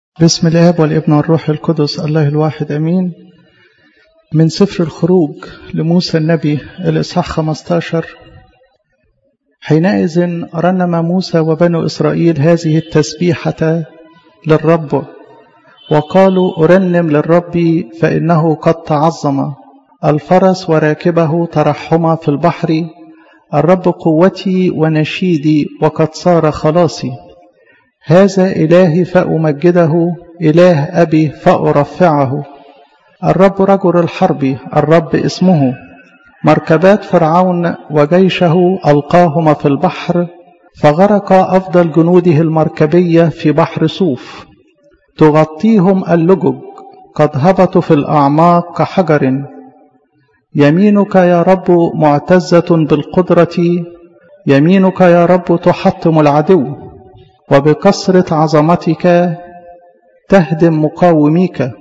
بسم الاب والابن والروح القدس الله الواحد امين من سفر الخروج لموسى النبي الاصحاح 15 حينئذ رنم موسى وبنو اسرائيل هذه التسبيحه للرب وقالوا ارنم للرب فانه قد تعظم الفرس وراكبه ترحما في البحر الرب قوتي ونشيدي وقد صار خلاصي هذا إلهي فأمجده إله أبي فأرفعه الرب رجل الحرب الرب اسمه مركبات فرعون وجيشه ألقاهما في البحر فغرق أفضل جنوده المركبية في بحر صوف تغطيهم اللجج قد هبطوا في الأعماق كحجر يمينك يا رب معتزة بالقدرة يمينك يا رب تحطم العدو وبكثرة عظمتك تهدم مقاوميك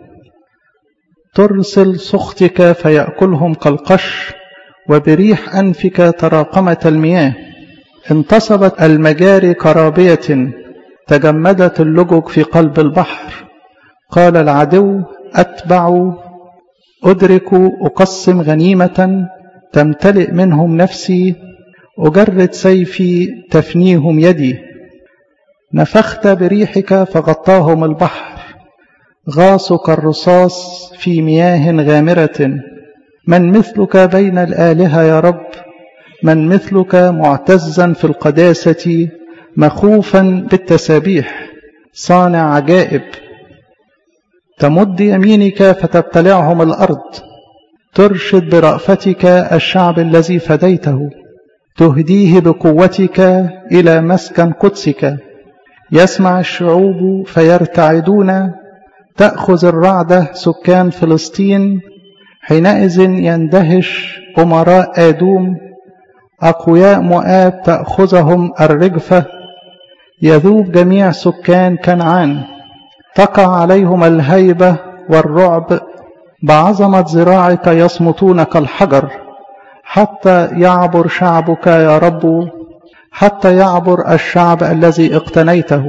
ترسل سخطك فيأكلهم كالقش وبريح أنفك تراقمت المياه انتصبت المجاري كرابية تجمدت اللجج في قلب البحر قال العدو أتبع أدرك أقسم غنيمة تمتلئ منهم نفسي أجرد سيفي تفنيهم يدي نفخت بريحك فغطاهم البحر غاصوا كالرصاص في مياه غامرة من مثلك بين الآلهة يا رب من مثلك معتزا في القداسة مخوفا بالتسابيح صانع عجائب تمد يمينك فتبتلعهم الأرض ترشد برأفتك الشعب الذي فديته تهديه بقوتك إلى مسكن قدسك يسمع الشعوب فيرتعدون تأخذ الرعدة سكان فلسطين حينئذ يندهش أمراء آدوم أقوياء مؤاب تأخذهم الرجفة يذوب جميع سكان كنعان تقع عليهم الهيبة والرعب بعظمة ذراعك يصمتون كالحجر حتى يعبر شعبك يا رب حتى يعبر الشعب الذي اقتنيته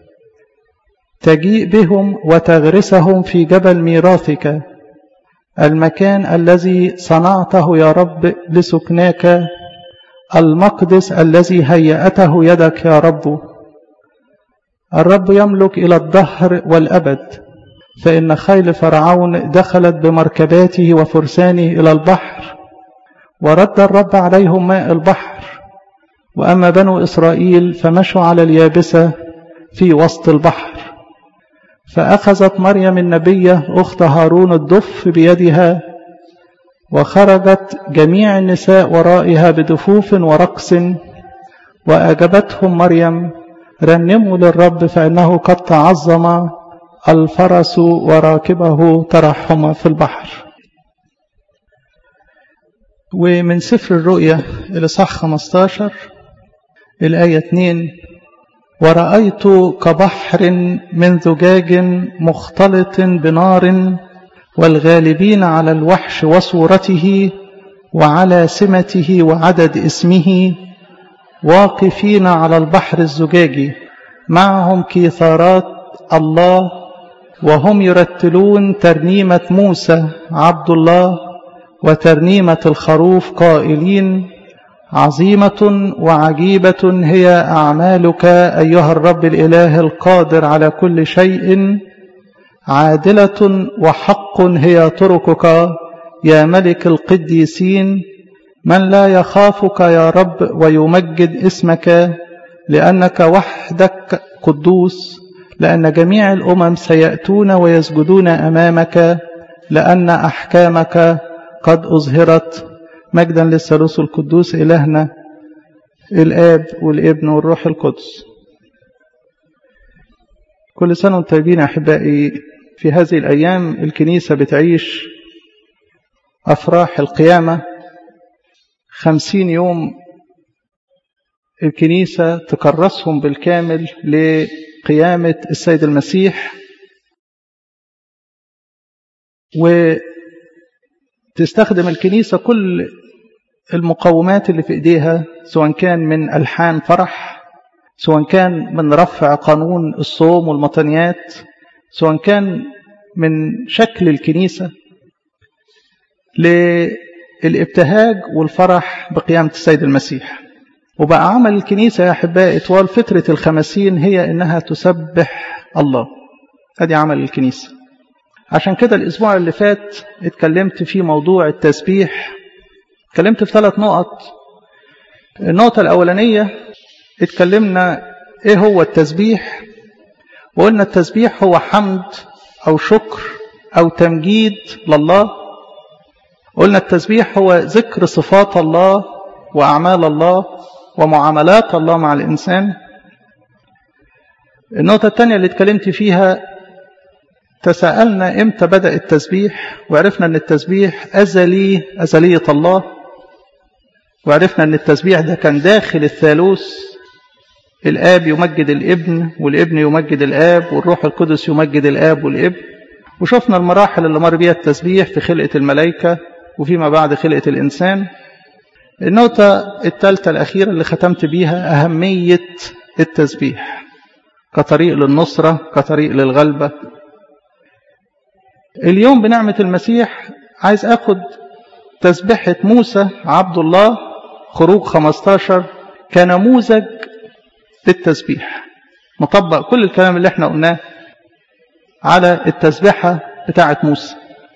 تجيء بهم وتغرسهم في جبل ميراثك المكان الذي صنعته يا رب لسكناك المقدس الذي هيأته يدك يا رب الرب يملك إلى الدهر والأبد فإن خيل فرعون دخلت بمركباته وفرسانه إلى البحر ورد الرب عليهم ماء البحر وأما بنو إسرائيل فمشوا على اليابسة في وسط البحر فأخذت مريم النبية أخت هارون الدف بيدها وخرجت جميع النساء ورائها بدفوف ورقص وأجبتهم مريم رنموا للرب فإنه قد تعظم الفرس وراكبه ترحم في البحر ومن سفر الرؤيا الإصحاح 15 الآية 2 ورأيت كبحر من زجاج مختلط بنار والغالبين على الوحش وصورته وعلى سمته وعدد اسمه واقفين على البحر الزجاجي معهم كيثارات الله وهم يرتلون ترنيمة موسى عبد الله وترنيمة الخروف قائلين عظيمة وعجيبة هي أعمالك أيها الرب الإله القادر على كل شيء عادلة وحق هي طرقك يا ملك القديسين من لا يخافك يا رب ويمجد اسمك لأنك وحدك قدوس لأن جميع الأمم سيأتون ويسجدون أمامك لأن أحكامك قد أظهرت مجدا للثالوث القدوس إلهنا الآب والابن والروح القدس كل سنة وانتم طيبين أحبائي في هذه الأيام الكنيسة بتعيش أفراح القيامة خمسين يوم الكنيسة تكرسهم بالكامل لقيامة السيد المسيح وتستخدم الكنيسة كل المقومات اللي في ايديها سواء كان من ألحان فرح سواء كان من رفع قانون الصوم والمطنيات سواء كان من شكل الكنيسة للابتهاج والفرح بقيامة السيد المسيح وبقى عمل الكنيسة يا أحبائي طوال فترة الخمسين هي إنها تسبح الله هذه عمل الكنيسة عشان كده الأسبوع اللي فات اتكلمت في موضوع التسبيح اتكلمت في ثلاث نقط النقطة الأولانية اتكلمنا ايه هو التسبيح وقلنا التسبيح هو حمد أو شكر أو تمجيد لله قلنا التسبيح هو ذكر صفات الله وأعمال الله ومعاملات الله مع الإنسان النقطة الثانية اللي اتكلمت فيها تساءلنا امتى بدأ التسبيح وعرفنا ان التسبيح أزلي أزلية الله وعرفنا ان التسبيح ده كان داخل الثالوث الآب يمجد الابن والابن يمجد الآب والروح القدس يمجد الآب والابن وشفنا المراحل اللي مر بيها التسبيح في خلقة الملائكة وفيما بعد خلقة الإنسان النقطة الثالثة الأخيرة اللي ختمت بيها أهمية التسبيح كطريق للنصرة كطريق للغلبة اليوم بنعمة المسيح عايز أخد تسبحة موسى عبد الله خروج 15 كنموذج للتسبيح نطبق كل الكلام اللي احنا قلناه على التسبحة بتاعة موسى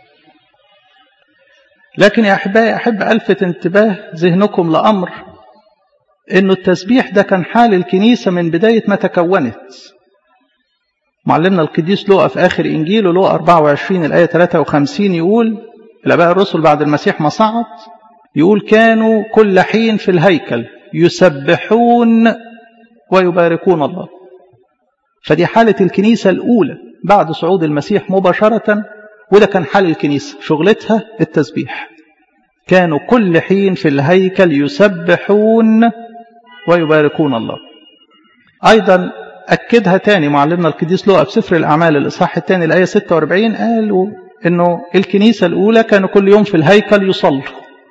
لكن يا أحبائي أحب ألفت انتباه ذهنكم لأمر أنه التسبيح ده كان حال الكنيسة من بداية ما تكونت معلمنا القديس لوقا في آخر إنجيله لوقا 24 الآية 53 يقول الآباء الرسل بعد المسيح ما صعد يقول كانوا كل حين في الهيكل يسبحون ويباركون الله فدي حالة الكنيسة الأولى بعد صعود المسيح مباشرة وده كان حال الكنيسة شغلتها التسبيح كانوا كل حين في الهيكل يسبحون ويباركون الله أيضا أكدها تاني معلمنا القديس لوقا في سفر الأعمال الإصحاح الثاني الآية 46 قالوا إنه الكنيسة الأولى كانوا كل يوم في الهيكل يصلوا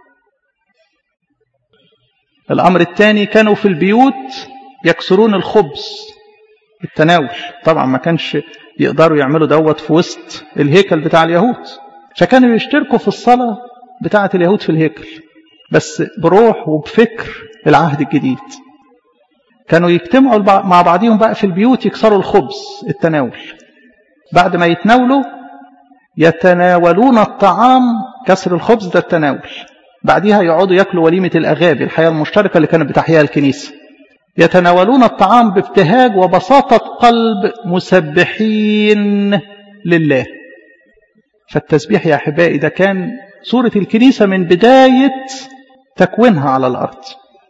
الأمر الثاني كانوا في البيوت يكسرون الخبز التناول طبعا ما كانش يقدروا يعملوا دوت في وسط الهيكل بتاع اليهود فكانوا يشتركوا في الصلاة بتاعة اليهود في الهيكل بس بروح وبفكر العهد الجديد كانوا يجتمعوا مع بعضهم بقى في البيوت يكسروا الخبز التناول بعد ما يتناولوا يتناولون الطعام كسر الخبز ده التناول بعدها يقعدوا ياكلوا وليمة الأغابي الحياة المشتركة اللي كانت بتحياها الكنيسة يتناولون الطعام بابتهاج وبساطة قلب مسبحين لله فالتسبيح يا أحبائي ده كان صورة الكنيسة من بداية تكوينها على الأرض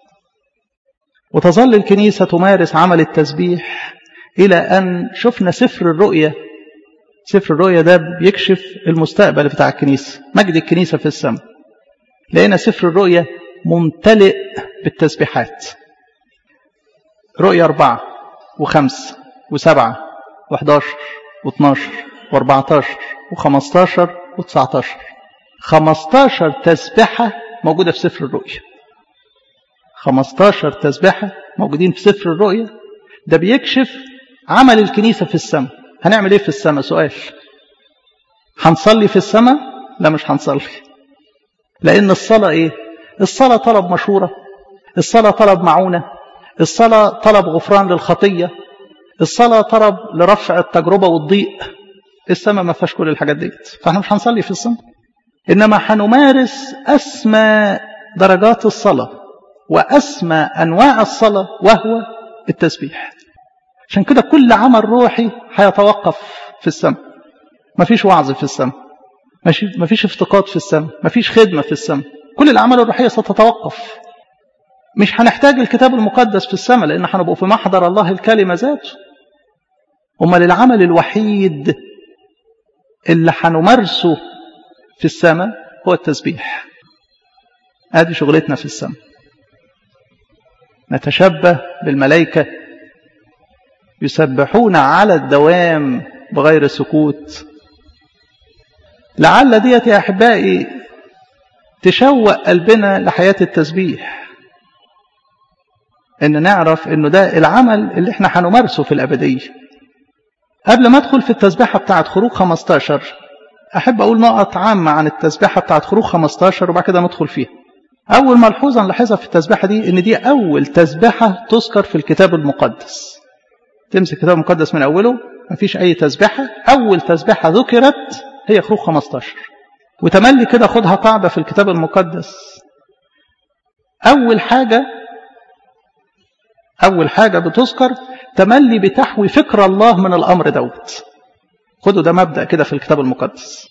وتظل الكنيسة تمارس عمل التسبيح إلى أن شفنا سفر الرؤية سفر الرؤية ده بيكشف المستقبل بتاع الكنيسة مجد الكنيسة في السماء لقينا سفر الرؤية ممتلئ بالتسبيحات رؤية أربعة وخمسة وسبعة وحداشر واثناشر واربعتاشر وخمستاشر وتسعتاشر خمستاشر تسبحة موجودة في سفر الرؤية خمستاشر تسبحة موجودين في سفر الرؤية ده بيكشف عمل الكنيسة في السماء هنعمل ايه في السماء سؤال هنصلي في السماء لا مش هنصلي لأن الصلاة ايه الصلاة طلب مشورة الصلاة طلب معونة الصلاة طلب غفران للخطية الصلاة طلب لرفع التجربة والضيق السماء ما فيهاش كل الحاجات ديت فاحنا مش هنصلي في السماء إنما هنمارس أسمى درجات الصلاة وأسمى أنواع الصلاة وهو التسبيح عشان كده كل عمل روحي هيتوقف في السماء مفيش وعظ في السماء مفيش افتقاد في السماء مفيش خدمة في السماء كل الأعمال الروحية ستتوقف مش هنحتاج الكتاب المقدس في السماء لأن هنبقوا في محضر الله الكلمة ذاته أمال العمل الوحيد اللي هنمارسه في السماء هو التسبيح ادي شغلتنا في السماء نتشبه بالملائكة يسبحون على الدوام بغير سكوت لعل ديت يا أحبائي تشوق قلبنا لحياة التسبيح ان نعرف انه ده العمل اللي احنا هنمارسه في الابديه قبل ما ادخل في التسبيحة بتاعت خروج 15 أحب أقول نقط عامة عن التسبيحة بتاعت خروج 15 وبعد كده ندخل فيها أول ملحوظة نلاحظها في التسبيحة دي إن دي أول تسبيحة تذكر في الكتاب المقدس تمسك الكتاب المقدس من أوله مفيش أي تسبيحة أول تسبيحة ذكرت هي خروج 15 وتملي كده خدها قاعدة في الكتاب المقدس أول حاجة أول حاجة بتذكر تملي بتحوي فكر الله من الأمر دوت خدوا ده مبدأ كده في الكتاب المقدس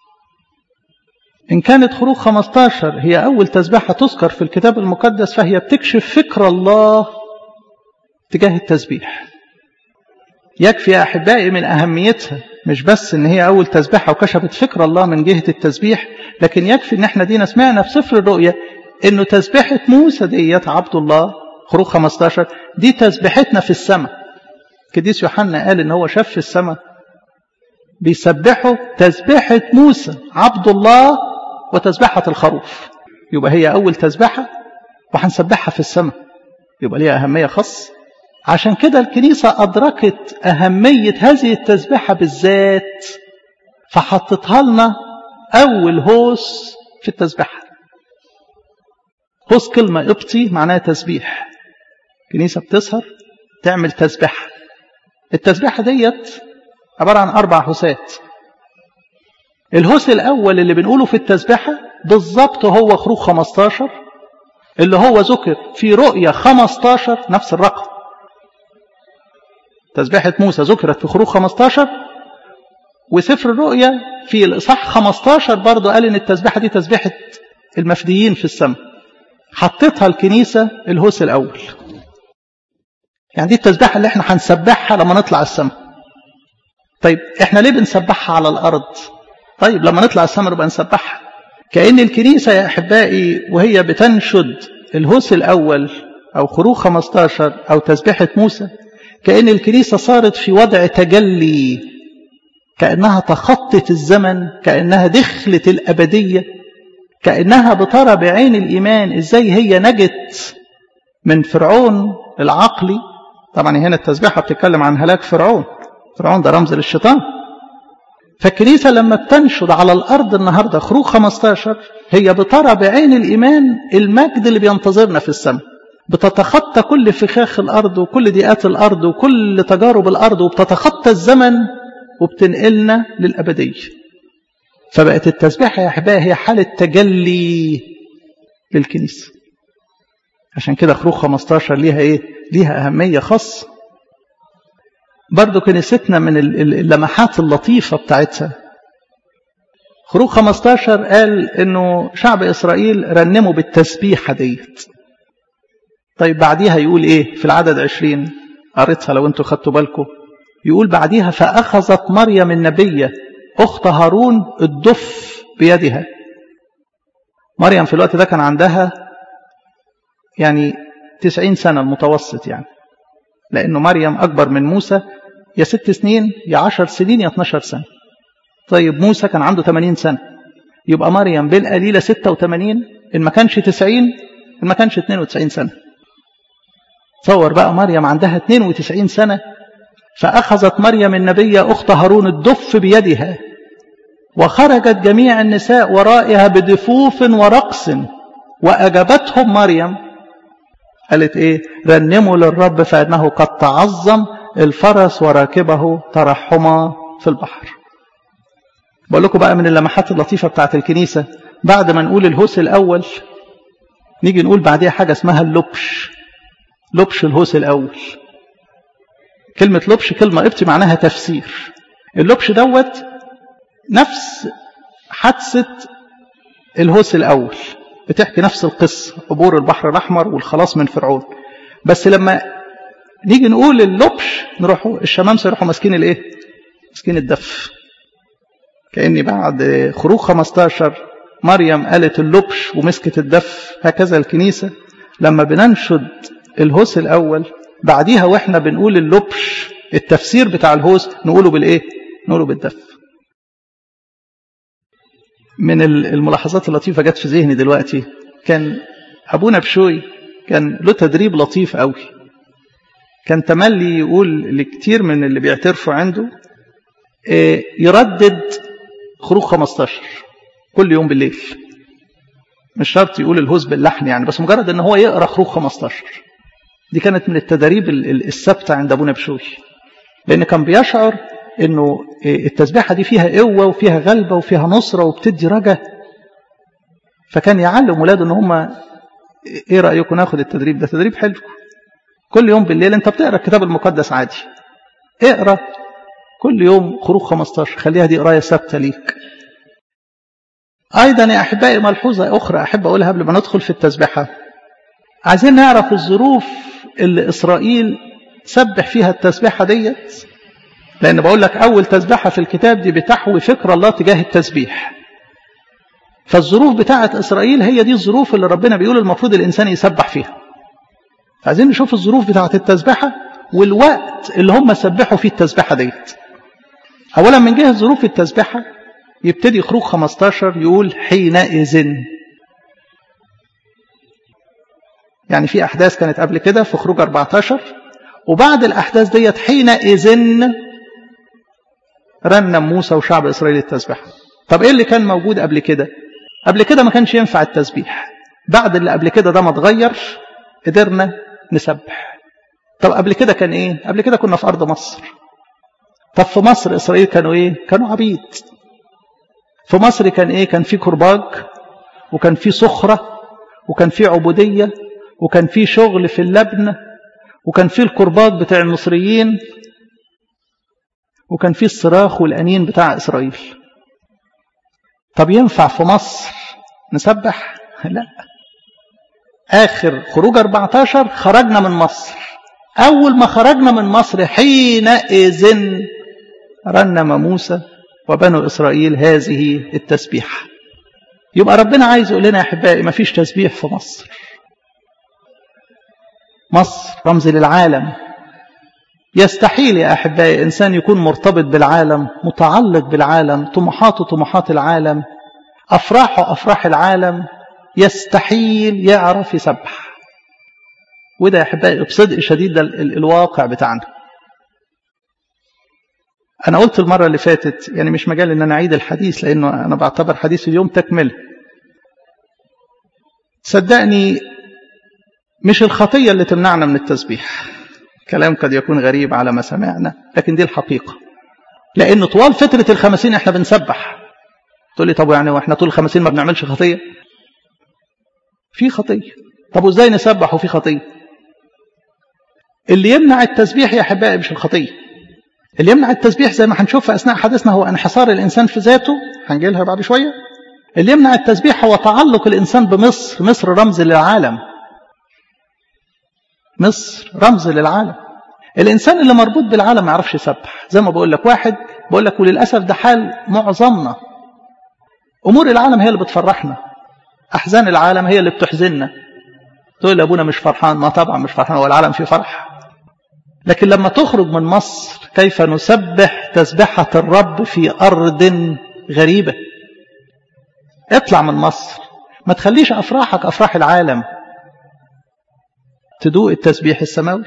إن كانت خروج 15 هي أول تسبيحة تذكر في الكتاب المقدس فهي بتكشف فكر الله تجاه التسبيح يكفي يا أحبائي من أهميتها مش بس إن هي أول تسبيحة وكشفت فكر الله من جهة التسبيح لكن يكفي إن إحنا دينا سمعنا في سفر الرؤيا إنه تسبيحة موسى ديت عبد الله خروج 15 دي تسبيحتنا في السماء كديس يوحنا قال إن هو شاف في السماء بيسبحوا تسبيحة موسى عبد الله وتسبيحة الخروف يبقى هي أول تسبيحة وهنسبحها في السماء يبقى ليها أهمية خاصة عشان كده الكنيسة أدركت أهمية هذه التسبيحة بالذات فحطتها لنا أول هوس في التسبيحة هوس كلمة قبطي معناها تسبيح كنيسة بتسهر تعمل تسبيحة التسبيحة ديت عبارة عن أربع هوسات الهوس الأول اللي بنقوله في التسبيحة بالظبط هو خروج 15 اللي هو ذكر في رؤية 15 نفس الرقم تسبيحة موسى ذكرت في خروج 15 وسفر الرؤيا في الإصحاح 15 برضه قال إن التسبيحة دي تسبيحة المفديين في السماء حطيتها الكنيسة الهوس الأول يعني دي التسبيحة اللي احنا هنسبحها لما نطلع السماء طيب احنا ليه بنسبحها على الأرض طيب لما نطلع السماء نبقى نسبحها كأن الكنيسة يا أحبائي وهي بتنشد الهوس الأول أو خروج 15 أو تسبيحة موسى كأن الكنيسة صارت في وضع تجلي كأنها تخطت الزمن كأنها دخلت الأبدية كأنها بترى بعين الإيمان إزاي هي نجت من فرعون العقلي طبعا هنا التسبيحة بتتكلم عن هلاك فرعون فرعون ده رمز للشيطان فالكنيسة لما بتنشد على الأرض النهاردة خروج 15 هي بترى بعين الإيمان المجد اللي بينتظرنا في السماء بتتخطى كل فخاخ الأرض وكل ضيقات الأرض وكل تجارب الأرض وبتتخطى الزمن وبتنقلنا للأبدية فبقت التسبيحة يا أحبائي هي حالة تجلي للكنيسة عشان كده خروج 15 ليها إيه؟ ليها أهمية خاصة برضو كنيستنا من اللمحات اللطيفة بتاعتها خروج 15 قال انه شعب اسرائيل رنموا بالتسبيحة ديت طيب بعديها يقول ايه في العدد 20 قريتها لو انتوا خدتوا بالكم يقول بعديها فأخذت مريم النبية أخت هارون الدف بيدها مريم في الوقت ده كان عندها يعني تسعين سنة المتوسط يعني لأنه مريم أكبر من موسى يا ست سنين يا عشر سنين يا 12 سنة طيب موسى كان عنده 80 سنة يبقى مريم بالقليلة 86 إن ما كانش 90 إن ما كانش 92 سنة تصور بقى مريم عندها 92 سنة فأخذت مريم النبية أخت هارون الدف بيدها وخرجت جميع النساء ورائها بدفوف ورقص وأجابتهم مريم قالت إيه رنموا للرب فإنه قد تعظم الفرس وراكبه ترحما في البحر بقول لكم بقى من اللمحات اللطيفة بتاعت الكنيسة بعد ما نقول الهوس الأول نيجي نقول بعديها حاجة اسمها اللبش لبش الهوس الأول كلمة لبش كلمة قبطي معناها تفسير اللبش دوت نفس حادثة الهوس الأول بتحكي نفس القصة عبور البحر الأحمر والخلاص من فرعون بس لما نيجي نقول اللبش نروحوا الشمامسة يروحوا ماسكين الايه ماسكين الدف كأني بعد خروج 15 مريم قالت اللبش ومسكت الدف هكذا الكنيسة لما بننشد الهوس الأول بعديها واحنا بنقول اللبش التفسير بتاع الهوس نقوله بالايه نقوله بالدف من الملاحظات اللطيفة جت في ذهني دلوقتي كان أبونا بشوي كان له تدريب لطيف قوي كان تملي يقول لكتير من اللي بيعترفوا عنده يردد خروج 15 كل يوم بالليل مش شرط يقول الهوز باللحن يعني بس مجرد ان هو يقرا خروج 15 دي كانت من التدريب الثابته عند ابونا بشوي لان كان بيشعر انه التسبيحه دي فيها قوه وفيها غلبه وفيها نصره وبتدي رجا فكان يعلم ولاده ان هم ايه رايكم ناخد التدريب ده تدريب حلو كل يوم بالليل انت بتقرا الكتاب المقدس عادي اقرا كل يوم خروج 15 خليها دي قرايه ثابته ليك ايضا يا احبائي ملحوظه اخرى احب اقولها قبل ما ندخل في التسبيحه عايزين نعرف الظروف اللي اسرائيل سبح فيها التسبيحه ديت لان بقول لك اول تسبيحه في الكتاب دي بتحوي فكر الله تجاه التسبيح فالظروف بتاعه اسرائيل هي دي الظروف اللي ربنا بيقول المفروض الانسان يسبح فيها عايزين نشوف الظروف بتاعه التسبيحه والوقت اللي هم سبحوا فيه التسبيحه ديت اولا من جهه ظروف التسبيحه يبتدي خروج 15 يقول حينئذ يعني في احداث كانت قبل كده في خروج 14 وبعد الاحداث ديت حينئذ رنم موسى وشعب اسرائيل التسبيح طب ايه اللي كان موجود قبل كده قبل كده ما كانش ينفع التسبيح بعد اللي قبل كده ده ما اتغير قدرنا نسبح طب قبل كده كان ايه قبل كده كنا في ارض مصر طب في مصر اسرائيل كانوا ايه كانوا عبيد في مصر كان ايه كان في كرباج وكان في صخره وكان في عبوديه وكان في شغل في اللبن وكان في الكرباج بتاع المصريين وكان في الصراخ والانين بتاع اسرائيل طب ينفع في مصر نسبح لا اخر خروج 14 خرجنا من مصر اول ما خرجنا من مصر حينئذ رنم موسى وبنو إسرائيل هذه التسبيحة يبقى ربنا عايز يقول لنا يا أحبائي ما فيش تسبيح في مصر مصر رمز للعالم يستحيل يا أحبائي إنسان يكون مرتبط بالعالم متعلق بالعالم طموحاته طموحات العالم أفراحه أفراح العالم يستحيل يعرف يسبح وده يا أحبائي بصدق شديد ده الواقع بتاعنا أنا قلت المرة اللي فاتت يعني مش مجال إن أنا أعيد الحديث لأنه أنا بعتبر حديث اليوم تكملة. صدقني مش الخطية اللي تمنعنا من التسبيح. كلام قد يكون غريب على ما سمعنا لكن دي الحقيقة. لأن طوال فترة الخمسين إحنا بنسبح. تقول لي طب يعني وإحنا طول الخمسين ما بنعملش خطية؟ في خطية. طب وإزاي نسبح وفي خطية؟ اللي يمنع التسبيح يا أحبائي مش الخطية. اللي يمنع التسبيح زي ما هنشوف في أثناء حديثنا هو انحصار الإنسان في ذاته هنجي لها بعد شوية اللي يمنع التسبيح هو تعلق الإنسان بمصر مصر رمز للعالم مصر رمز للعالم الإنسان اللي مربوط بالعالم ما يعرفش يسبح زي ما بقول لك واحد بقول لك وللأسف ده حال معظمنا أمور العالم هي اللي بتفرحنا أحزان العالم هي اللي بتحزننا تقول لي أبونا مش فرحان ما طبعا مش فرحان هو العالم فيه فرح لكن لما تخرج من مصر كيف نسبح تسبحة الرب في أرض غريبة اطلع من مصر ما تخليش أفراحك أفراح العالم تدوق التسبيح السماوي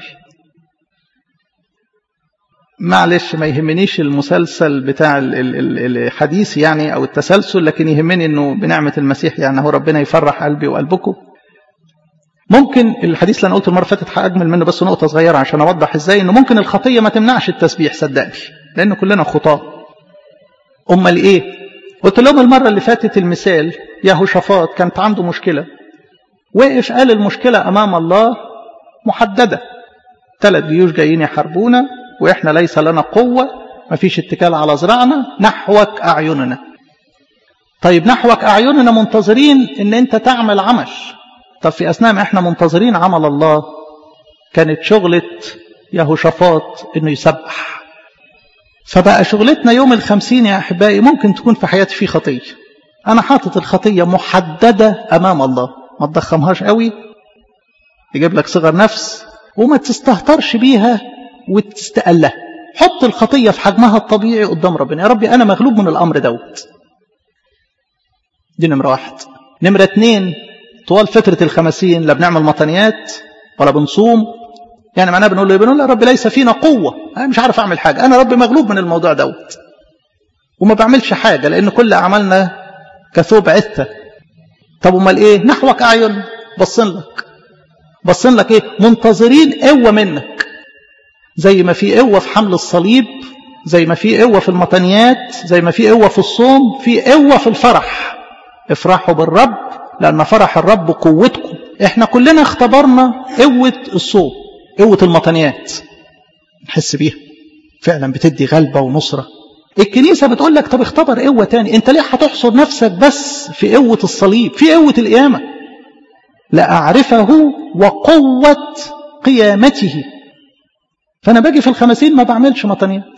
معلش ما يهمنيش المسلسل بتاع الحديث يعني أو التسلسل لكن يهمني أنه بنعمة المسيح يعني هو ربنا يفرح قلبي وقلبكم ممكن الحديث اللي انا قلته المره اللي فاتت هاجمل منه بس نقطه صغيره عشان اوضح ازاي انه ممكن الخطيه ما تمنعش التسبيح صدقني لان كلنا خطاه امال ايه قلت لهم المره اللي فاتت المثال يهوشافاط كانت عنده مشكله وقف قال المشكله امام الله محدده ثلاث جيوش جايين يحاربونا واحنا ليس لنا قوه ما فيش اتكال على زراعنا نحوك اعيننا طيب نحوك اعيننا منتظرين ان انت تعمل عمل طب في أثناء ما احنا منتظرين عمل الله كانت شغلة يهوشافاط انه يسبح فبقى شغلتنا يوم الخمسين يا أحبائي ممكن تكون في حياتي في خطية أنا حاطط الخطية محددة أمام الله ما تضخمهاش قوي يجيب لك صغر نفس وما تستهترش بيها وتستقلها حط الخطية في حجمها الطبيعي قدام ربنا يا ربي أنا مغلوب من الأمر دوت دي نمرة واحد نمرة اتنين طوال فترة الخمسين لا بنعمل مطنيات ولا بنصوم يعني معناه بنقول له بنقول له يا رب ليس فينا قوة أنا مش عارف أعمل حاجة أنا رب مغلوب من الموضوع دوت وما بعملش حاجة لأن كل أعمالنا كثوب عثة طب امال ايه نحوك أعين بصين لك بصين لك ايه منتظرين قوة منك زي ما في قوة في حمل الصليب زي ما في قوة في المطنيات زي ما في قوة في الصوم في قوة في الفرح افرحوا بالرب لأن فرح الرب قوتكم احنا كلنا اختبرنا قوة الصوم قوة المطنيات نحس بيها فعلا بتدي غلبة ونصرة الكنيسة بتقول لك طب اختبر قوة تاني انت ليه هتحصر نفسك بس في قوة الصليب في قوة القيامة لأعرفه وقوة قيامته فأنا باجي في الخمسين ما بعملش مطنيات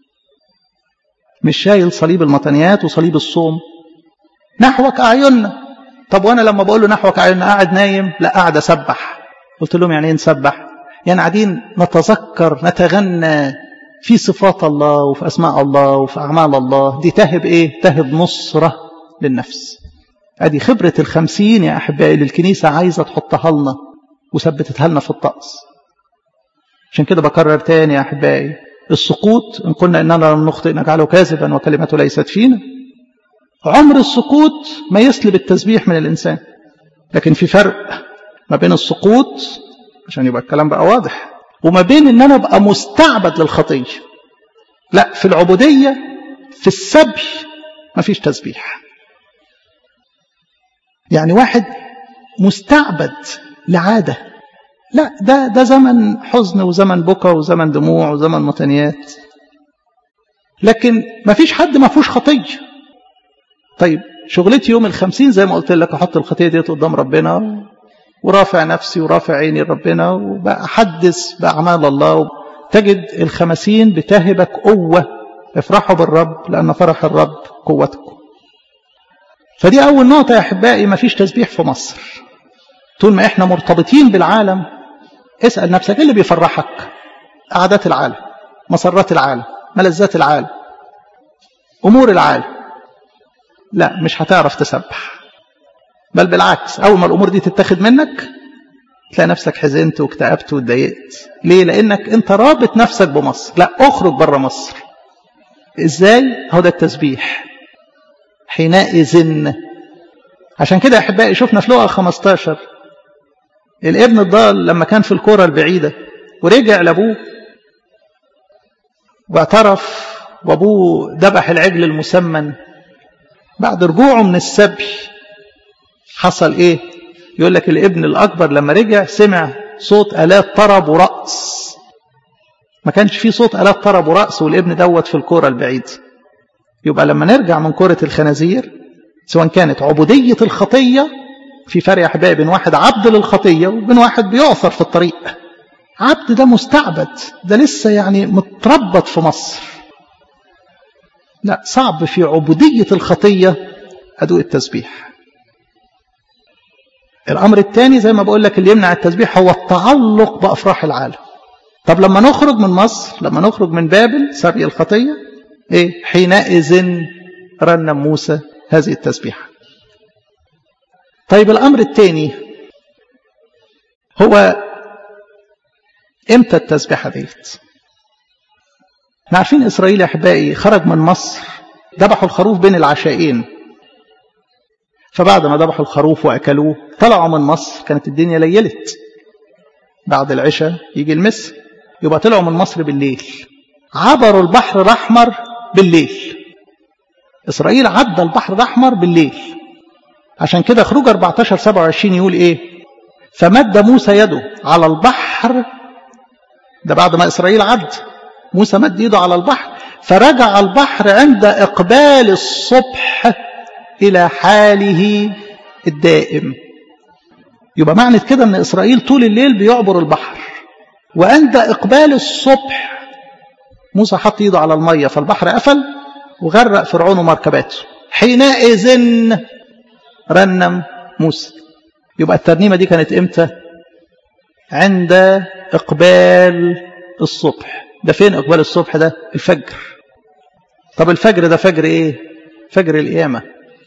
مش شايل صليب المطنيات وصليب الصوم نحوك أعيننا طب وأنا لما بقول له نحوك أعيننا قاعد نايم لا قاعد أسبح قلت لهم يعني ايه نسبح يعني قاعدين نتذكر نتغنى في صفات الله وفي أسماء الله وفي أعمال الله دي تهب إيه تهب نصرة للنفس أدي خبرة الخمسين يا أحبائي اللي الكنيسة عايزة تحطها لنا وثبتتها لنا في الطقس عشان كده بكرر تاني يا أحبائي السقوط إن قلنا إننا لم نخطئ نجعله كاذبا وكلمته ليست فينا عمر السقوط ما يسلب التسبيح من الإنسان لكن في فرق ما بين السقوط عشان يبقى الكلام بقى واضح وما بين ان انا ابقى مستعبد للخطيه لا في العبوديه في السبي ما فيش تسبيح يعني واحد مستعبد لعاده لا ده ده زمن حزن وزمن بكى وزمن دموع وزمن متنيات لكن ما فيش حد ما فيهوش خطيه طيب شغلتي يوم الخمسين زي ما قلت لك احط الخطيه ديت قدام ربنا ورافع نفسي ورافع عيني لربنا وبحدث بأعمال الله تجد الخمسين بتهبك قوة افرحوا بالرب لأن فرح الرب قوتكم فدي أول نقطة يا أحبائي ما فيش تسبيح في مصر طول ما إحنا مرتبطين بالعالم اسأل نفسك إيه اللي بيفرحك عادات العالم مسرات العالم ملذات العالم أمور العالم لا مش هتعرف تسبح بل بالعكس أول ما الأمور دي تتاخد منك تلاقي نفسك حزنت واكتئبت واتضايقت ليه؟ لأنك أنت رابط نفسك بمصر لا أخرج بره مصر إزاي؟ هو ده التسبيح حينئذ عشان كده يا أحبائي شفنا في لغة 15 الابن الضال لما كان في الكرة البعيدة ورجع لأبوه واعترف وأبوه ذبح العجل المسمن بعد رجوعه من السبي حصل ايه يقول لك الابن الاكبر لما رجع سمع صوت الات طرب ورقص ما كانش في صوت الات طرب ورقص والابن دوت في الكوره البعيد يبقى لما نرجع من كوره الخنازير سواء كانت عبوديه الخطيه في فرق يا احبائي بين واحد عبد للخطيه وبين واحد بيعثر في الطريق عبد ده مستعبد ده لسه يعني متربط في مصر لا صعب في عبوديه الخطيه ادوق التسبيح الأمر الثاني زي ما بقول لك اللي يمنع التسبيح هو التعلق بأفراح العالم طب لما نخرج من مصر لما نخرج من بابل سبي الخطية إيه حينئذ رنم موسى هذه التسبيحة طيب الأمر الثاني هو إمتى التسبيحة ديت احنا عارفين إسرائيل يا أحبائي خرج من مصر ذبحوا الخروف بين العشائين فبعد ما ذبحوا الخروف واكلوه طلعوا من مصر كانت الدنيا ليلت بعد العشاء يجي المس يبقى طلعوا من مصر بالليل عبروا البحر الاحمر بالليل اسرائيل عدى البحر الاحمر بالليل عشان كده خروج 14 27 يقول ايه فمد موسى يده على البحر ده بعد ما اسرائيل عد موسى مد ايده على البحر فرجع البحر عند اقبال الصبح إلى حاله الدائم يبقى معنى كده أن إسرائيل طول الليل بيعبر البحر وعند إقبال الصبح موسى حط إيده على المية فالبحر قفل وغرق فرعون ومركباته حينئذ رنم موسى يبقى الترنيمة دي كانت إمتى عند إقبال الصبح ده فين إقبال الصبح ده الفجر طب الفجر ده فجر إيه فجر القيامة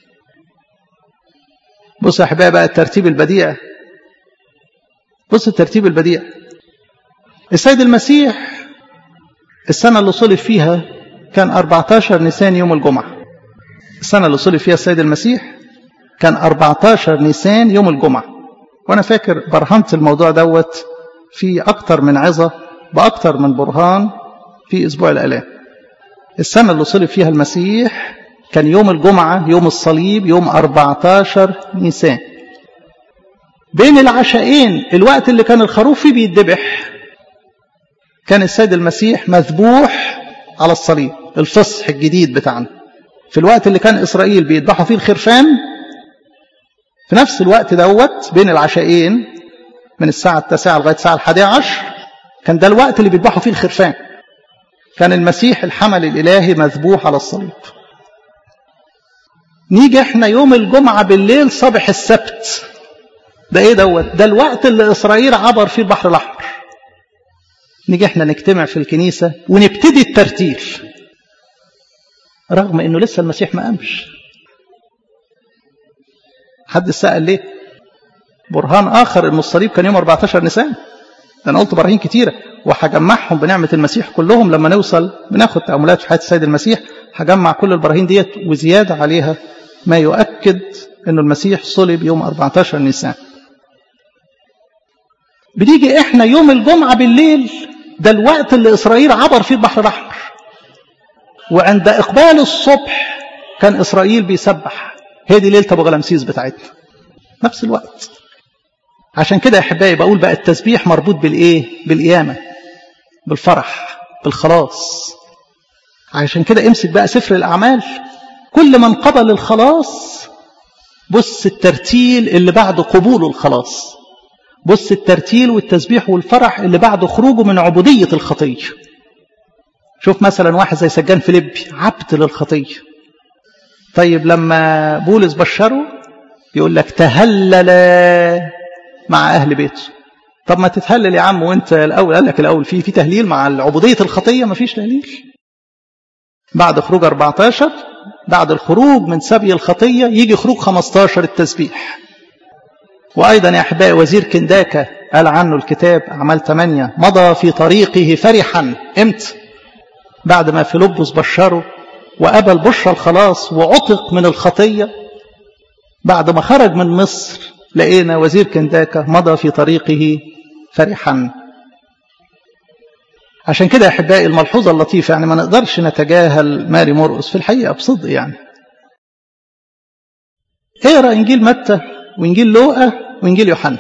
بص يا احبائي بقى الترتيب البديع بص الترتيب البديع السيد المسيح السنة اللي صلب فيها كان 14 نيسان يوم الجمعة السنة اللي صلي فيها السيد المسيح كان 14 نيسان يوم الجمعة وأنا فاكر برهنت الموضوع دوت في أكتر من عظة بأكتر من برهان في أسبوع الآلام السنة اللي صلي فيها المسيح كان يوم الجمعة يوم الصليب يوم 14 نيسان بين العشاءين الوقت اللي كان الخروف فيه بيتذبح كان السيد المسيح مذبوح على الصليب الفصح الجديد بتاعنا في الوقت اللي كان إسرائيل بيذبحوا فيه الخرفان في نفس الوقت دوت بين العشاءين من الساعة التاسعة لغاية الساعة الحادية عشر كان ده الوقت اللي بيذبحوا فيه الخرفان كان المسيح الحمل الإلهي مذبوح على الصليب نيجي احنا يوم الجمعة بالليل صبح السبت ده ايه دوت ده الوقت اللي إسرائيل عبر فيه البحر الأحمر نيجي احنا نجتمع في الكنيسة ونبتدي الترتيل رغم انه لسه المسيح ما قامش حد سأل ليه برهان آخر ان الصليب كان يوم 14 نيسان انا قلت براهين كتيرة وهجمعهم بنعمة المسيح كلهم لما نوصل بناخد تأملات في حياة السيد المسيح هجمع كل البراهين ديت وزيادة عليها ما يؤكد انه المسيح صلب يوم 14 نيسان بنيجي احنا يوم الجمعة بالليل ده الوقت اللي إسرائيل عبر فيه البحر الأحمر وعند إقبال الصبح كان إسرائيل بيسبح هي دي ليلة أبو غلمسيس بتاعتنا نفس الوقت عشان كده يا أحبائي بقول بقى التسبيح مربوط بالإيه بالقيامة بالفرح بالخلاص عشان كده امسك بقى سفر الأعمال كل من قبل الخلاص بص الترتيل اللي بعد قبول الخلاص بص الترتيل والتسبيح والفرح اللي بعد خروجه من عبودية الخطية شوف مثلا واحد زي سجان فيليبي عبد للخطية طيب لما بولس بشره يقول لك تهلل مع أهل بيته طب ما تتهلل يا عم وانت الأول قال لك الأول في في تهليل مع عبودية الخطية ما فيش تهليل بعد خروج 14 بعد الخروج من سبي الخطية يجي خروج 15 التسبيح وأيضا يا أحبائي وزير كنداكا قال عنه الكتاب أعمال 8 مضى في طريقه فرحا امتى بعد ما فيلبس بشره وقبل بشرى الخلاص وعتق من الخطية بعد ما خرج من مصر لقينا وزير كنداكا مضى في طريقه فرحا عشان كده يا أحبائي الملحوظة اللطيفة يعني ما نقدرش نتجاهل ماري مرقس في الحقيقة بصدق يعني اقرا انجيل متى وانجيل لوقا وانجيل يوحنا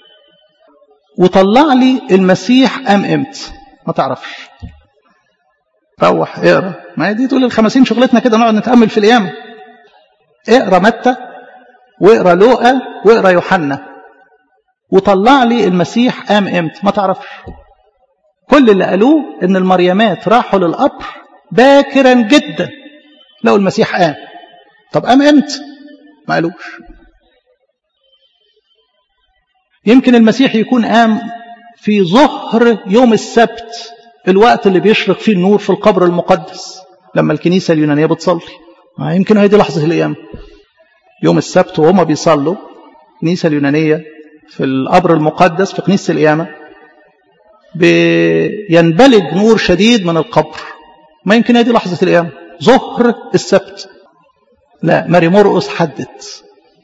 وطلع لي المسيح قام امتى ما تعرفش روح اقرا ما هي دي طول الخمسين شغلتنا كده نقعد نتامل في القيامه اقرا متى واقرا لوقا واقرا يوحنا وطلع لي المسيح قام امتى ما تعرفش كل اللي قالوه ان المريمات راحوا للقبر باكرا جدا لقوا المسيح قام طب قام امتى ما قالوش يمكن المسيح يكون قام في ظهر يوم السبت الوقت اللي بيشرق فيه النور في القبر المقدس لما الكنيسة اليونانية بتصلي يمكن هي دي لحظة القيامة يوم السبت وهما بيصلوا الكنيسة اليونانية في القبر المقدس في كنيسة القيامة بينبلج نور شديد من القبر ما يمكن هي دي لحظة القيامة ظهر السبت لا ماري مرقس حدت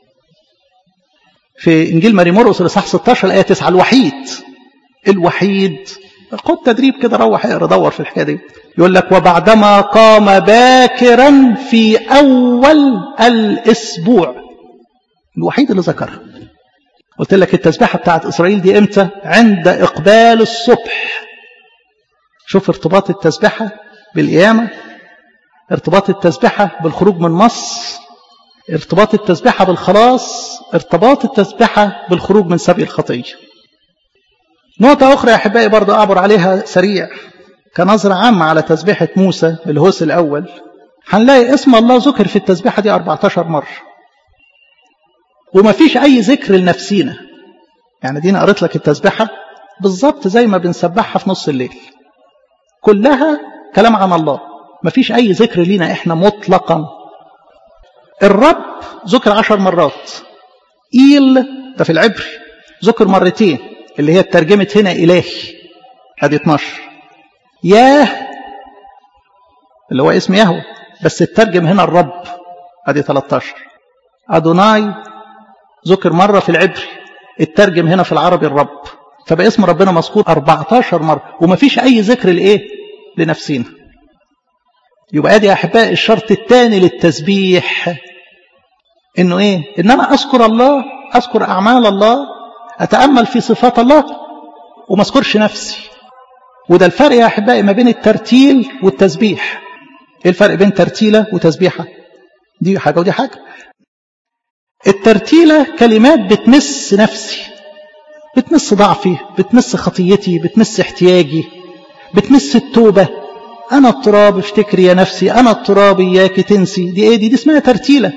في انجيل ماري مرقس الاصحاح 16 الايه 9 الوحيد الوحيد خد تدريب كده روح اقرا دور في الحكايه دي يقول لك وبعدما قام باكرا في اول الاسبوع الوحيد اللي ذكرها قلت لك التسبيحه بتاعت اسرائيل دي امتى عند اقبال الصبح شوف ارتباط التسبيحه بالقيامه ارتباط التسبيحه بالخروج من مصر ارتباط التسبيحه بالخلاص ارتباط التسبيحه بالخروج من سبي الخطيه نقطة أخرى يا أحبائي برضه أعبر عليها سريع كنظرة عامة على تسبيحة موسى الهوس الأول هنلاقي اسم الله ذكر في التسبيحة دي 14 مرة وما فيش أي ذكر لنفسينا يعني دينا قريت لك التسبيحة بالظبط زي ما بنسبحها في نص الليل كلها كلام عن الله ما فيش أي ذكر لينا إحنا مطلقا الرب ذكر عشر مرات إيل ده في العبري ذكر مرتين اللي هي اترجمت هنا إلهي ادي 12 ياه اللي هو اسم يهوه بس الترجم هنا الرب ادي 13 ادوناي ذكر مره في العبري الترجم هنا في العربي الرب فبقى اسم ربنا مذكور 14 مره ومفيش اي ذكر لايه لنفسينا يبقى ادي يا احبائي الشرط الثاني للتسبيح انه ايه ان انا اذكر الله اذكر اعمال الله اتامل في صفات الله وما اذكرش نفسي وده الفرق يا احبائي ما بين الترتيل والتسبيح ايه الفرق بين ترتيله وتسبيحه دي حاجه ودي حاجه الترتيله كلمات بتمس نفسي بتمس ضعفي بتمس خطيتي بتمس احتياجي بتمس التوبه انا التراب افتكري يا نفسي انا التراب اياك تنسي دي ايه دي, دي اسمها ترتيله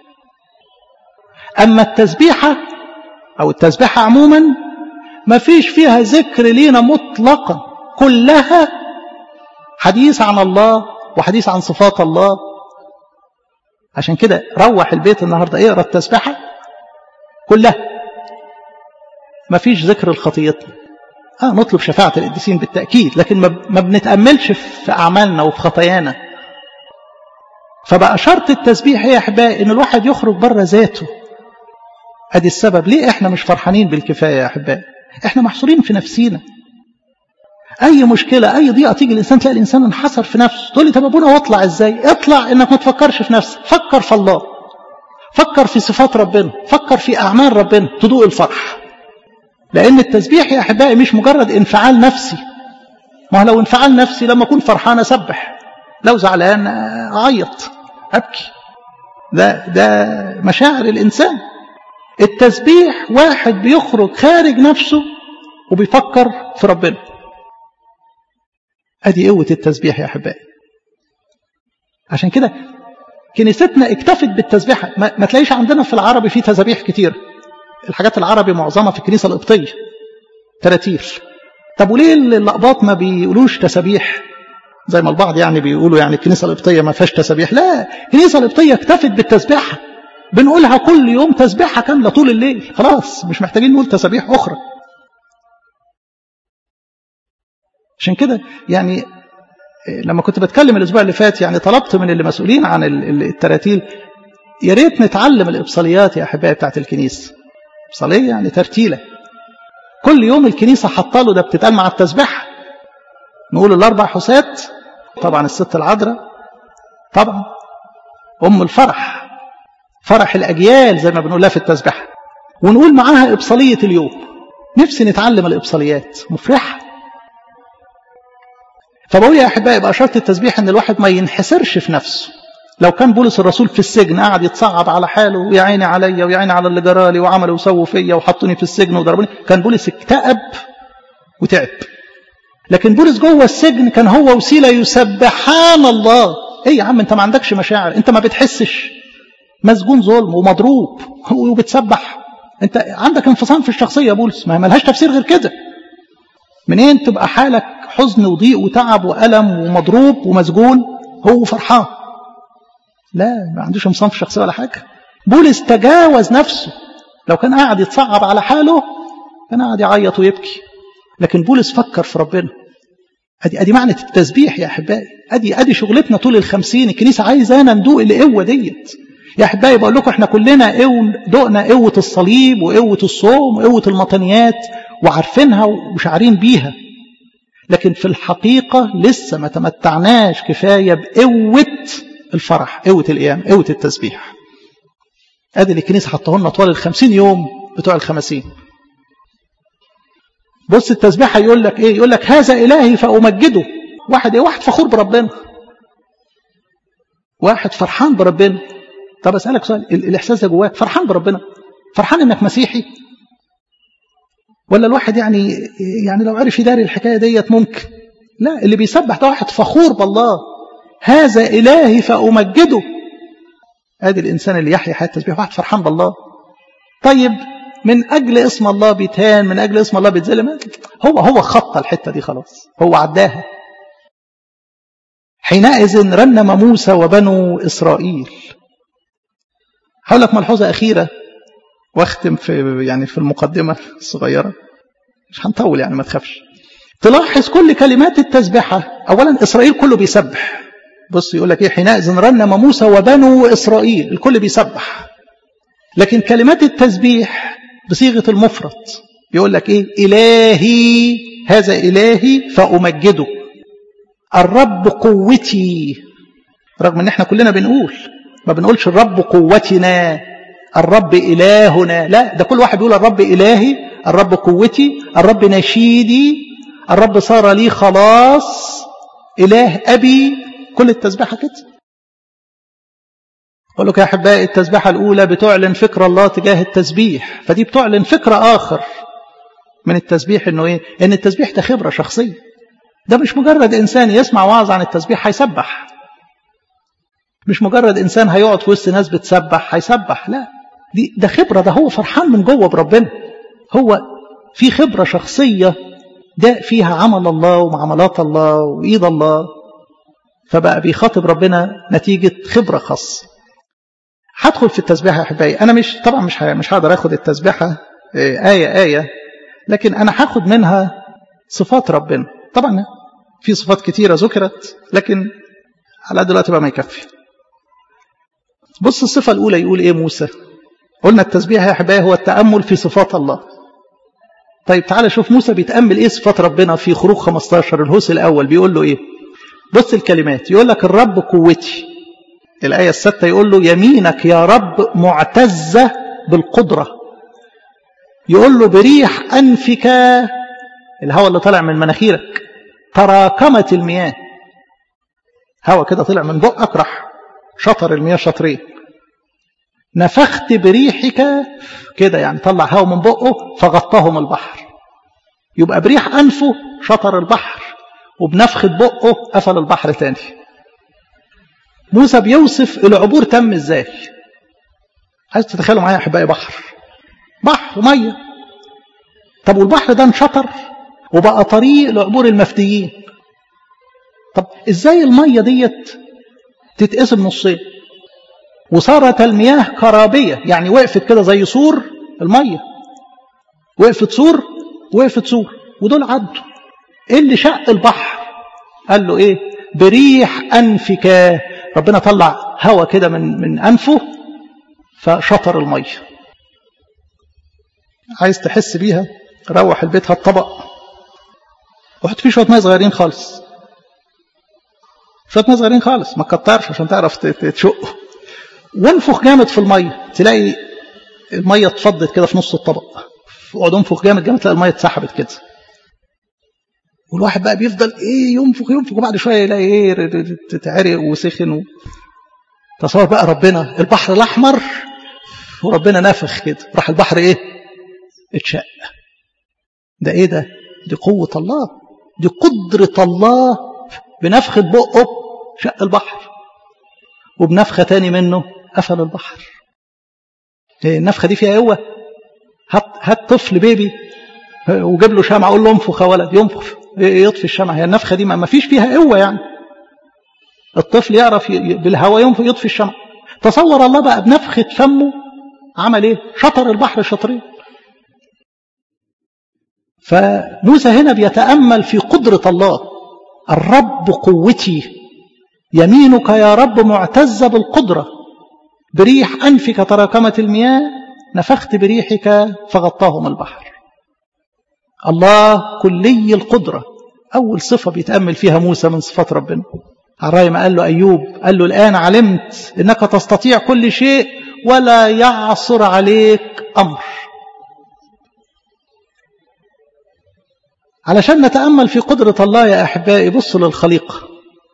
اما التسبيحه او التسبيحه عموما ما فيش فيها ذكر لينا مطلقا كلها حديث عن الله وحديث عن صفات الله عشان كده روح البيت النهارده اقرا التسبيحه كلها ما فيش ذكر لخطيتنا اه نطلب شفاعه القديسين بالتاكيد لكن ما بنتاملش في اعمالنا وفي خطايانا فبقى شرط التسبيح يا احبائي ان الواحد يخرج بره ذاته ادي السبب ليه احنا مش فرحانين بالكفايه يا احبائي احنا محصورين في نفسينا اي مشكله اي ضيقه تيجي الانسان تلاقي الانسان انحصر في نفسه تقول لي طب ابونا واطلع ازاي اطلع انك ما تفكرش في نفسك فكر في الله فكر في صفات ربنا فكر في اعمال ربنا تدوق الفرح لان التسبيح يا احبائي مش مجرد انفعال نفسي ما هو لو انفعال نفسي لما اكون فرحان اسبح لو زعلان اعيط ابكي ده ده مشاعر الانسان التسبيح واحد بيخرج خارج نفسه وبيفكر في ربنا ادي قوه التسبيح يا احبائي عشان كده كنيستنا اكتفت بالتسبيح ما, ما تلاقيش عندنا في العربي في تسابيح كتير الحاجات العربي معظمها في الكنيسه القبطيه تراتيل طب وليه الاقباط ما بيقولوش تسابيح زي ما البعض يعني بيقولوا يعني الكنيسه القبطيه ما فيهاش تسابيح لا الكنيسه القبطيه اكتفت بالتسبيحه بنقولها كل يوم تسبيحه كامله طول الليل خلاص مش محتاجين نقول تسابيح اخرى عشان كده يعني لما كنت بتكلم الاسبوع اللي فات يعني طلبت من اللي مسؤولين عن التراتيل يا ريت نتعلم الابصاليات يا احبائي بتاعت الكنيسه ابصاليه يعني ترتيله كل يوم الكنيسه حاطه له ده بتتقال مع التسبيح نقول الاربع حسات طبعا الست العذراء طبعا ام الفرح فرح الاجيال زي ما بنقولها في التسبيح ونقول معاها ابصاليه اليوم نفسي نتعلم الابصاليات مفرحه فبقول يا احبائي يبقى شرط التسبيح ان الواحد ما ينحسرش في نفسه لو كان بولس الرسول في السجن قاعد يتصعب على حاله ويا عيني عليا ويا عيني على اللي جرالي وعملوا وسووا فيا وحطوني في السجن وضربوني كان بولس اكتئب وتعب لكن بولس جوه السجن كان هو وسيله يسبحان الله ايه يا عم انت ما عندكش مشاعر انت ما بتحسش مسجون ظلم ومضروب وبتسبح انت عندك انفصام في الشخصيه يا بولس ما ملهاش تفسير غير كده منين تبقى حالك حزن وضيق وتعب وألم ومضروب ومسجون هو فرحان لا ما عندوش انفصام في الشخصيه ولا حاجه بولس تجاوز نفسه لو كان قاعد يتصعب على حاله كان قاعد يعيط ويبكي لكن بولس فكر في ربنا ادي ادي معنى التسبيح يا احبائي ادي ادي شغلتنا طول الخمسين الكنيسه عايزانا ندوق القوه ديت يا احبائي بقول لكم احنا كلنا دقنا قوه الصليب وقوه الصوم وقوه المطنيات وعارفينها وشعارين بيها لكن في الحقيقه لسه ما تمتعناش كفايه بقوه الفرح قوه القيام قوه التسبيح ادي اللي الكنيسه حطه لنا طوال الخمسين يوم بتوع الخمسين بص التسبيح يقول لك ايه يقول لك هذا الهي فامجده واحد ايه واحد فخور بربنا واحد فرحان بربنا طب اسالك سؤال الاحساس ده جواك فرحان بربنا فرحان انك مسيحي ولا الواحد يعني يعني لو عرف يداري الحكايه ديت ممكن لا اللي بيسبح ده واحد فخور بالله هذا الهي فامجده ادي الانسان اللي يحيا حياه التسبيح واحد فرحان بالله طيب من اجل اسم الله بيتهان من اجل اسم الله بيتظلم هو هو خط الحته دي خلاص هو عداها حينئذ رنم موسى وبنو اسرائيل هقول لك ملحوظه اخيره واختم في يعني في المقدمه الصغيره مش هنطول يعني ما تخافش تلاحظ كل كلمات التسبيحه اولا اسرائيل كله بيسبح بص يقول لك ايه حينئذ رنم موسى وبنو اسرائيل الكل بيسبح لكن كلمات التسبيح بصيغه المفرد يقول لك ايه الهي هذا الهي فامجده الرب قوتي رغم ان احنا كلنا بنقول ما بنقولش الرب قوتنا الرب الهنا لا ده كل واحد بيقول الرب الهي الرب قوتي الرب نشيدي الرب صار لي خلاص اله ابي كل التسبيحه كده أقول لك يا أحبائي التسبيحة الأولى بتعلن فكر الله تجاه التسبيح فدي بتعلن فكر آخر من التسبيح إنه إيه؟ إن التسبيح ده خبرة شخصية ده مش مجرد إنسان يسمع وعظ عن التسبيح هيسبح مش مجرد إنسان هيقعد في وسط ناس بتسبح هيسبح لا دي ده خبرة ده هو فرحان من جوه بربنا هو في خبرة شخصية ده فيها عمل الله ومعاملات الله وإيد الله فبقى بيخاطب ربنا نتيجة خبرة خاصة هدخل في التسبيحة يا أحبائي أنا مش طبعا مش مش هقدر آخد التسبيحة آية آية لكن أنا هاخد منها صفات ربنا طبعا في صفات كتيرة ذكرت لكن على دلوقتي بقى ما يكفي بص الصفة الأولى يقول إيه موسى قلنا التسبيح يا أحبائي هو التأمل في صفات الله طيب تعالى شوف موسى بيتأمل إيه صفات ربنا في خروج 15 الهوس الأول بيقول له إيه بص الكلمات يقول لك الرب قوتي الآية الستة يقول له يمينك يا رب معتزة بالقدرة يقول له بريح أنفك الهواء اللي طالع من مناخيرك تراكمت المياه هواء كده طلع من بقك راح شطر المياه شطرين نفخت بريحك كده يعني طلع هواء من بقه فغطاهم البحر يبقى بريح أنفه شطر البحر وبنفخة بقه قفل البحر تاني موسى بيوصف العبور تم ازاي عايز تتخيلوا معايا يا احبائي بحر بحر ميه طب والبحر ده انشطر وبقى طريق لعبور المفديين طب ازاي الميه ديت تتقسم نصين وصارت المياه كرابيه يعني وقفت كده زي سور الميه وقفت سور وقفت سور ودول عدوا ايه اللي شق البحر قال له ايه بريح انفك ربنا طلع هوا كده من من انفه فشطر الميه عايز تحس بيها روح البيت هات طبق وحط فيه شويه ميه صغيرين خالص شويه ميه صغيرين خالص ما تكترش عشان تعرف تشقه وانفخ جامد في الميه تلاقي الميه اتفضت كده في نص الطبق اقعد انفخ جامد جامد تلاقي الميه اتسحبت كده والواحد بقى بيفضل ايه ينفخ ينفخ وبعد شويه يلاقي ايه تتعرق وسخن و... تصور بقى ربنا البحر الاحمر وربنا نفخ كده راح البحر ايه اتشق ده ايه ده دي قوة الله دي قدرة الله بنفخة بقه شق البحر وبنفخة تاني منه قفل البحر إيه النفخة دي فيها قوة هات هات طفل بيبي وجاب له شمعة اقول له انفخ يا ولد ينفخ يطفي الشمعة هي النفخة دي ما فيش فيها قوة يعني الطفل يعرف بالهواء ينفخ يطفي الشمعة تصور الله بقى بنفخة فمه عمل ايه شطر البحر شطرين فموسى هنا بيتأمل في قدرة الله الرب قوتي يمينك يا رب معتزة بالقدرة بريح أنفك تراكمت المياه نفخت بريحك فغطاهم البحر الله كلي القدرة أول صفة بيتأمل فيها موسى من صفات ربنا على ما قال له أيوب قال له الآن علمت إنك تستطيع كل شيء ولا يعصر عليك أمر علشان نتأمل في قدرة الله يا أحبائي بصوا للخليقة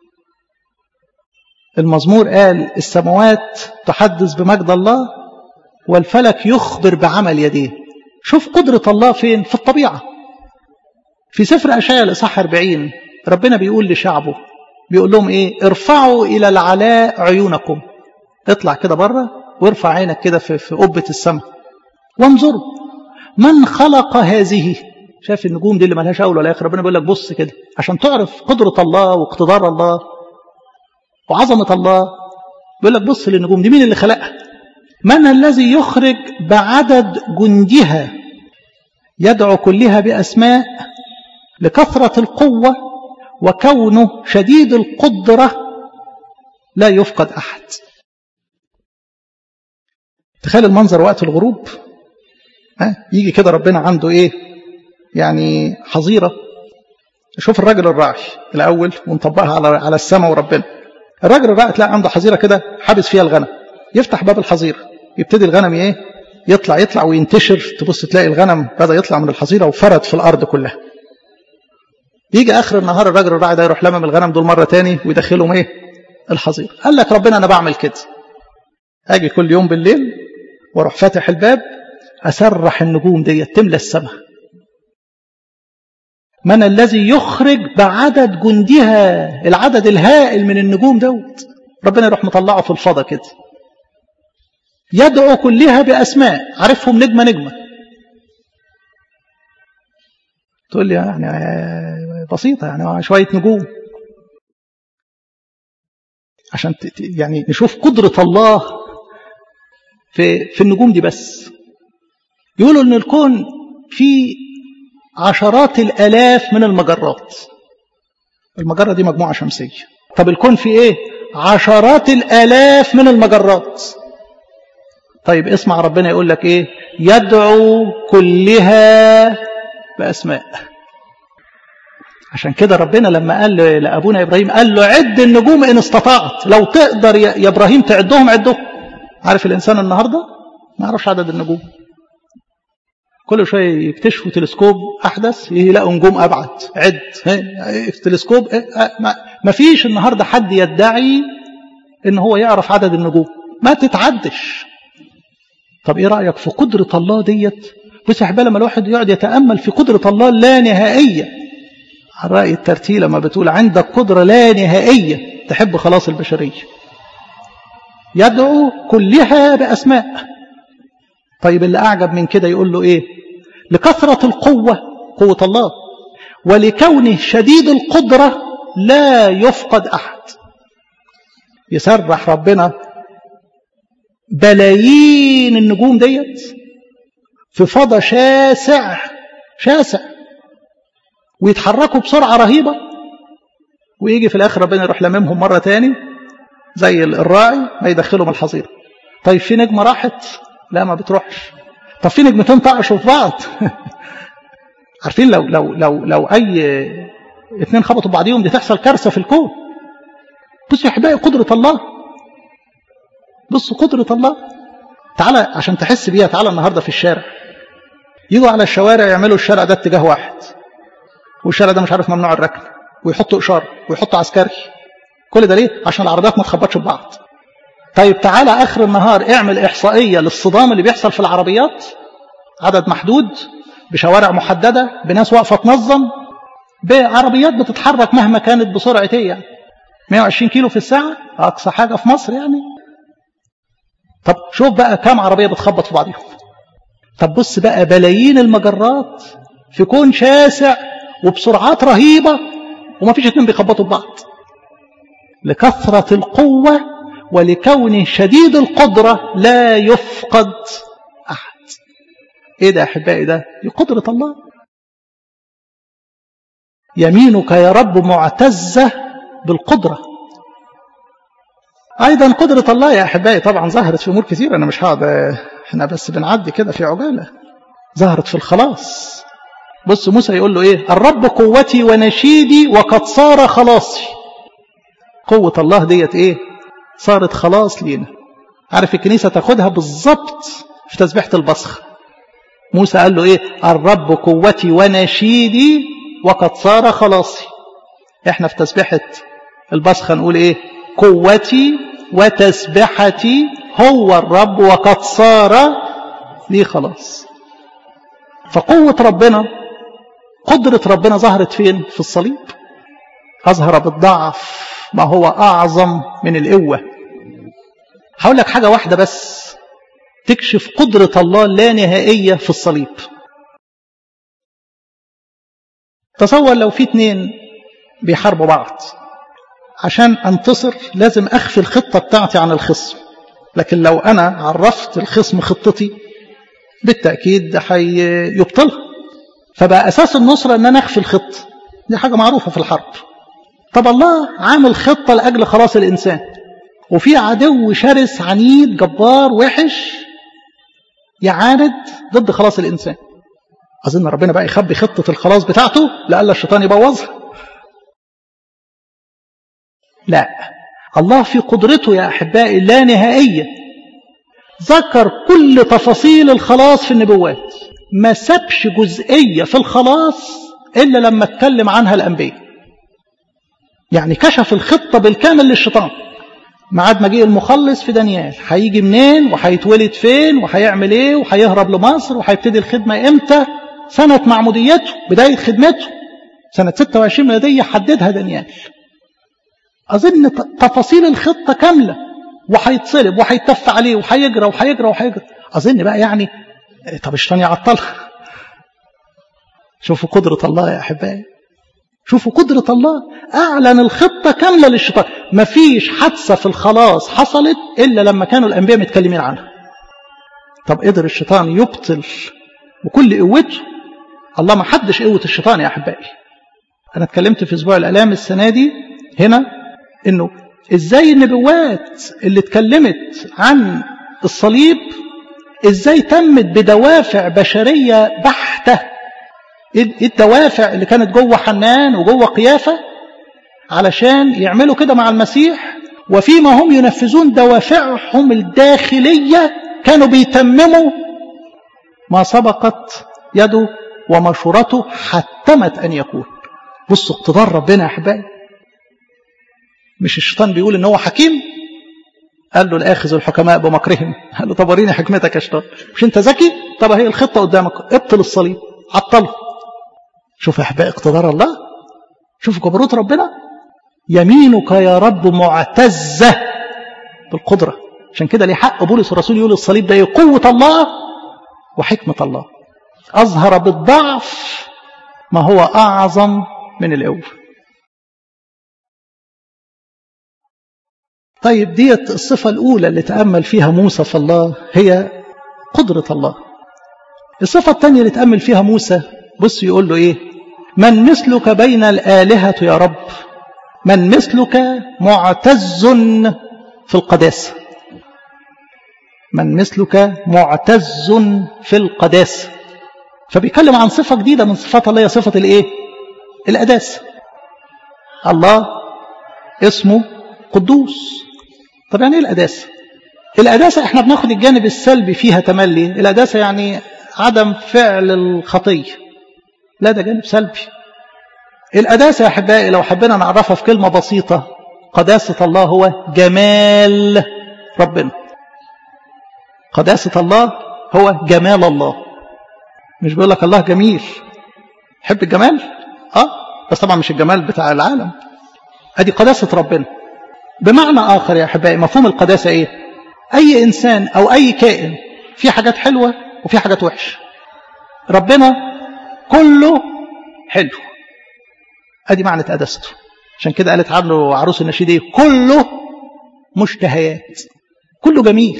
المزمور قال السماوات تحدث بمجد الله والفلك يخبر بعمل يديه شوف قدرة الله فين في الطبيعة في سفر أشعياء الإصحاح 40 ربنا بيقول لشعبه بيقول لهم إيه ارفعوا إلى العلاء عيونكم اطلع كده بره وارفع عينك كده في, في قبة السماء وانظروا من خلق هذه شايف النجوم دي اللي ملهاش أول ولا آخر ربنا بيقول لك بص كده عشان تعرف قدرة الله واقتدار الله وعظمة الله بيقول لك بص للنجوم دي مين اللي خلقها من الذي يخرج بعدد جندها يدعو كلها بأسماء لكثرة القوة وكونه شديد القدرة لا يفقد أحد تخيل المنظر وقت الغروب ها يجي كده ربنا عنده ايه يعني حظيرة شوف الراجل الراعي الأول ونطبقها على على السماء وربنا الراجل الراعي تلاقي عنده حظيرة كده حابس فيها الغنم يفتح باب الحظيرة يبتدي الغنم ايه يطلع يطلع وينتشر تبص تلاقي الغنم بدأ يطلع من الحظيرة وفرد في الأرض كلها يجي آخر النهار الراجل الراعي ده يروح لمم الغنم دول مرة تاني ويدخلهم ايه الحظيرة قال لك ربنا أنا بعمل كده أجي كل يوم بالليل واروح فاتح الباب أسرح النجوم دي تملى السماء من الذي يخرج بعدد جندها العدد الهائل من النجوم دوت ربنا يروح مطلعه في الفضاء كده يدعو كلها بأسماء عارفهم نجمة نجمة تقول لي يعني بسيطة يعني شوية نجوم عشان يعني نشوف قدرة الله في في النجوم دي بس يقولوا ان الكون فيه عشرات الالاف من المجرات المجره دي مجموعه شمسيه طب الكون فيه ايه عشرات الالاف من المجرات طيب اسمع ربنا يقول لك ايه يدعو كلها باسماء عشان كده ربنا لما قال لابونا ابراهيم قال له عد النجوم ان استطعت لو تقدر يا ابراهيم تعدهم عدهم عارف الإنسان النهاردة ما يعرفش عدد النجوم كل شوية يكتشفوا تلسكوب أحدث يلاقوا نجوم أبعد عد تلسكوب ما فيش النهاردة حد يدعي إن هو يعرف عدد النجوم ما تتعدش طب إيه رأيك في قدرة الله ديت بس يا لما الواحد يقعد يتأمل في قدرة الله لا نهائية على رأي الترتيل لما بتقول عندك قدرة لا نهائية تحب خلاص البشرية يدعو كلها بأسماء طيب اللي أعجب من كده يقول له إيه لكثرة القوة قوة الله ولكونه شديد القدرة لا يفقد أحد يسرح ربنا بلايين النجوم ديت في فضاء شاسع شاسع ويتحركوا بسرعة رهيبة ويجي في الآخر ربنا يروح لممهم مرة تاني زي الراعي ما يدخلهم الحظيرة طيب في نجمة راحت لا ما بتروحش طب في نجمتين طقشوا في بعض عارفين لو لو لو لو اي اثنين خبطوا بعضيهم دي تحصل كارثه في الكون بصوا يا احبائي قدره الله بصوا قدره الله تعالى عشان تحس بيها تعالى النهارده في الشارع يجوا على الشوارع يعملوا الشارع ده اتجاه واحد والشارع ده مش عارف ممنوع الركن ويحطوا اشاره ويحطوا عسكري كل ده ليه عشان العربيات ما تخبطش ببعض طيب تعالى اخر النهار اعمل احصائيه للصدام اللي بيحصل في العربيات عدد محدود بشوارع محدده بناس واقفه تنظم بعربيات بتتحرك مهما كانت بسرعه ايه يعني 120 كيلو في الساعه اقصى حاجه في مصر يعني طب شوف بقى كام عربيه بتخبط في بعضهم طب بص بقى بلايين المجرات في كون شاسع وبسرعات رهيبه ومفيش اتنين بيخبطوا في بعض لكثره القوه ولكونه شديد القدرة لا يفقد أحد إيه ده أحبائي ده دي قدرة الله يمينك يا رب معتزة بالقدرة أيضا قدرة الله يا أحبائي طبعا ظهرت في أمور كثيرة أنا مش هقعد احنا بس بنعدي كده في عجالة ظهرت في الخلاص بص موسى يقول له إيه الرب قوتي ونشيدي وقد صار خلاصي قوة الله ديت إيه صارت خلاص لينا عارف الكنيسة تاخدها بالظبط في تسبيحة البصخ موسى قال له ايه الرب قوتي ونشيدي وقد صار خلاصي احنا في تسبيحة البصخ نقول ايه قوتي وتسبحتي هو الرب وقد صار لي خلاص فقوة ربنا قدرة ربنا ظهرت فين في الصليب أظهر بالضعف ما هو أعظم من القوة هقول لك حاجة واحدة بس تكشف قدرة الله لا نهائية في الصليب تصور لو في اتنين بيحاربوا بعض عشان انتصر لازم اخفي الخطة بتاعتي عن الخصم لكن لو انا عرفت الخصم خطتي بالتأكيد هيبطلها فبقى اساس النصرة ان انا اخفي الخطة دي حاجة معروفة في الحرب طب الله عامل خطة لأجل خلاص الإنسان وفي عدو شرس عنيد جبار وحش يعاند ضد خلاص الإنسان أظن ربنا بقى يخبي خطة الخلاص بتاعته لألا الشيطان يبوظها لا الله في قدرته يا أحبائي لا نهائية ذكر كل تفاصيل الخلاص في النبوات ما سابش جزئية في الخلاص إلا لما اتكلم عنها الأنبياء يعني كشف الخطة بالكامل للشيطان معاد مجيء المخلص في دانيال هيجي منين وهيتولد فين وهيعمل ايه وهيهرب لمصر وهيبتدي الخدمة امتى سنة معموديته بداية خدمته سنة 26 ميلادية حددها دانيال أظن تفاصيل الخطة كاملة وهيتصلب وهيتف عليه وهيجرى وهيجرى وهيجرى أظن بقى يعني طب الشيطان يعطلها شوفوا قدرة الله يا أحبائي شوفوا قدرة الله أعلن الخطة كاملة للشيطان مفيش حادثة في الخلاص حصلت إلا لما كانوا الأنبياء متكلمين عنها طب قدر الشيطان يبطل بكل قوته الله ما حدش قوة الشيطان يا أحبائي أنا اتكلمت في أسبوع الألام السنة دي هنا إنه إزاي النبوات اللي اتكلمت عن الصليب إزاي تمت بدوافع بشرية بحتة ايه الدوافع اللي كانت جوه حنان وجوه قيافة علشان يعملوا كده مع المسيح وفيما هم ينفذون دوافعهم الداخلية كانوا بيتمموا ما سبقت يده ومشورته حتمت أن يكون بصوا اقتدار ربنا يا أحبائي مش الشيطان بيقول ان هو حكيم قال له الآخذ الحكماء بمكرهم قال له طب وريني حكمتك يا شيطان مش انت ذكي طب هي الخطة قدامك ابطل الصليب عطله شوف يا احبائي اقتدار الله شوف جبروت ربنا يمينك يا رب معتزة بالقدرة عشان كده ليه حق بولس الرسول يقول الصليب ده قوة الله وحكمة الله أظهر بالضعف ما هو أعظم من القوة طيب ديت الصفة الأولى اللي تأمل فيها موسى في الله هي قدرة الله الصفة الثانية اللي تأمل فيها موسى بص يقول له إيه من مثلك بين الآلهة يا رب من مثلك معتز في القداسة من مثلك معتز في القداسة فبيتكلم عن صفة جديدة من صفات الله هي صفة الإيه القداسة الله اسمه قدوس طب يعني ايه القداسة القداسة احنا بناخد الجانب السلبي فيها تملي القداسة يعني عدم فعل الخطية لا ده جانب سلبي القداسة يا أحبائي لو حبينا نعرفها في كلمة بسيطة قداسة الله هو جمال ربنا قداسة الله هو جمال الله مش بيقول لك الله جميل حب الجمال اه بس طبعا مش الجمال بتاع العالم ادي قداسة ربنا بمعنى آخر يا أحبائي مفهوم القداسة إيه أي إنسان أو أي كائن في حاجات حلوة وفي حاجات وحشة ربنا كله حلو أدي معنى قداسته عشان كده قالت عنه عروس النشيد إيه كله مشتهيات كله جميل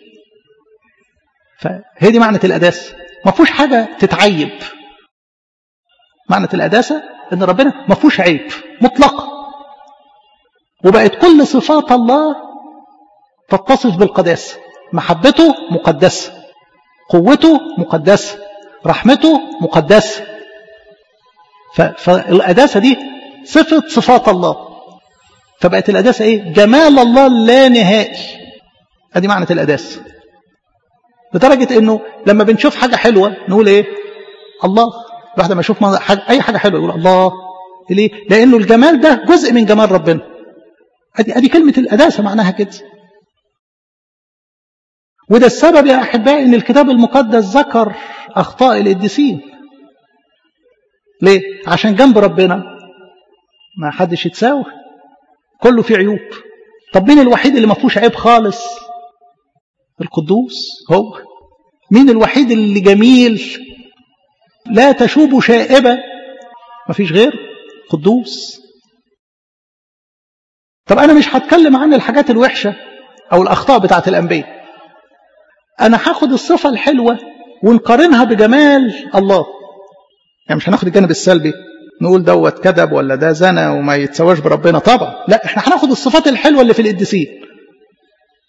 فهي دي معنى القداسة ما فيهوش حاجة تتعيب معنى القداسة إن ربنا ما فيهوش عيب مطلقا وبقت كل صفات الله تتصف بالقداسة محبته مقدسة قوته مقدسة رحمته مقدسة فالقداسة دي صفة صفات الله فبقت القداسة ايه جمال الله لا نهائي ادي معنى القداسة لدرجة انه لما بنشوف حاجة حلوة نقول ايه الله بعد ما يشوف حاجة اي حاجة حلوة يقول الله ليه لانه الجمال ده جزء من جمال ربنا ادي ادي كلمه القداسه معناها كده وده السبب يا احبائي ان الكتاب المقدس ذكر اخطاء القديسين ليه عشان جنب ربنا ما حدش يتساوى كله فيه عيوب طب مين الوحيد اللي ما فيهوش عيب خالص القدوس هو مين الوحيد اللي جميل لا تشوب شائبه ما فيش غير قدوس طب أنا مش هتكلم عن الحاجات الوحشة أو الأخطاء بتاعت الأنبياء أنا هاخد الصفة الحلوة ونقارنها بجمال الله يعني مش هناخد الجانب السلبي نقول دوت كذب ولا ده زنا وما يتسواش بربنا طبعا لا احنا هناخد الصفات الحلوة اللي في القديسين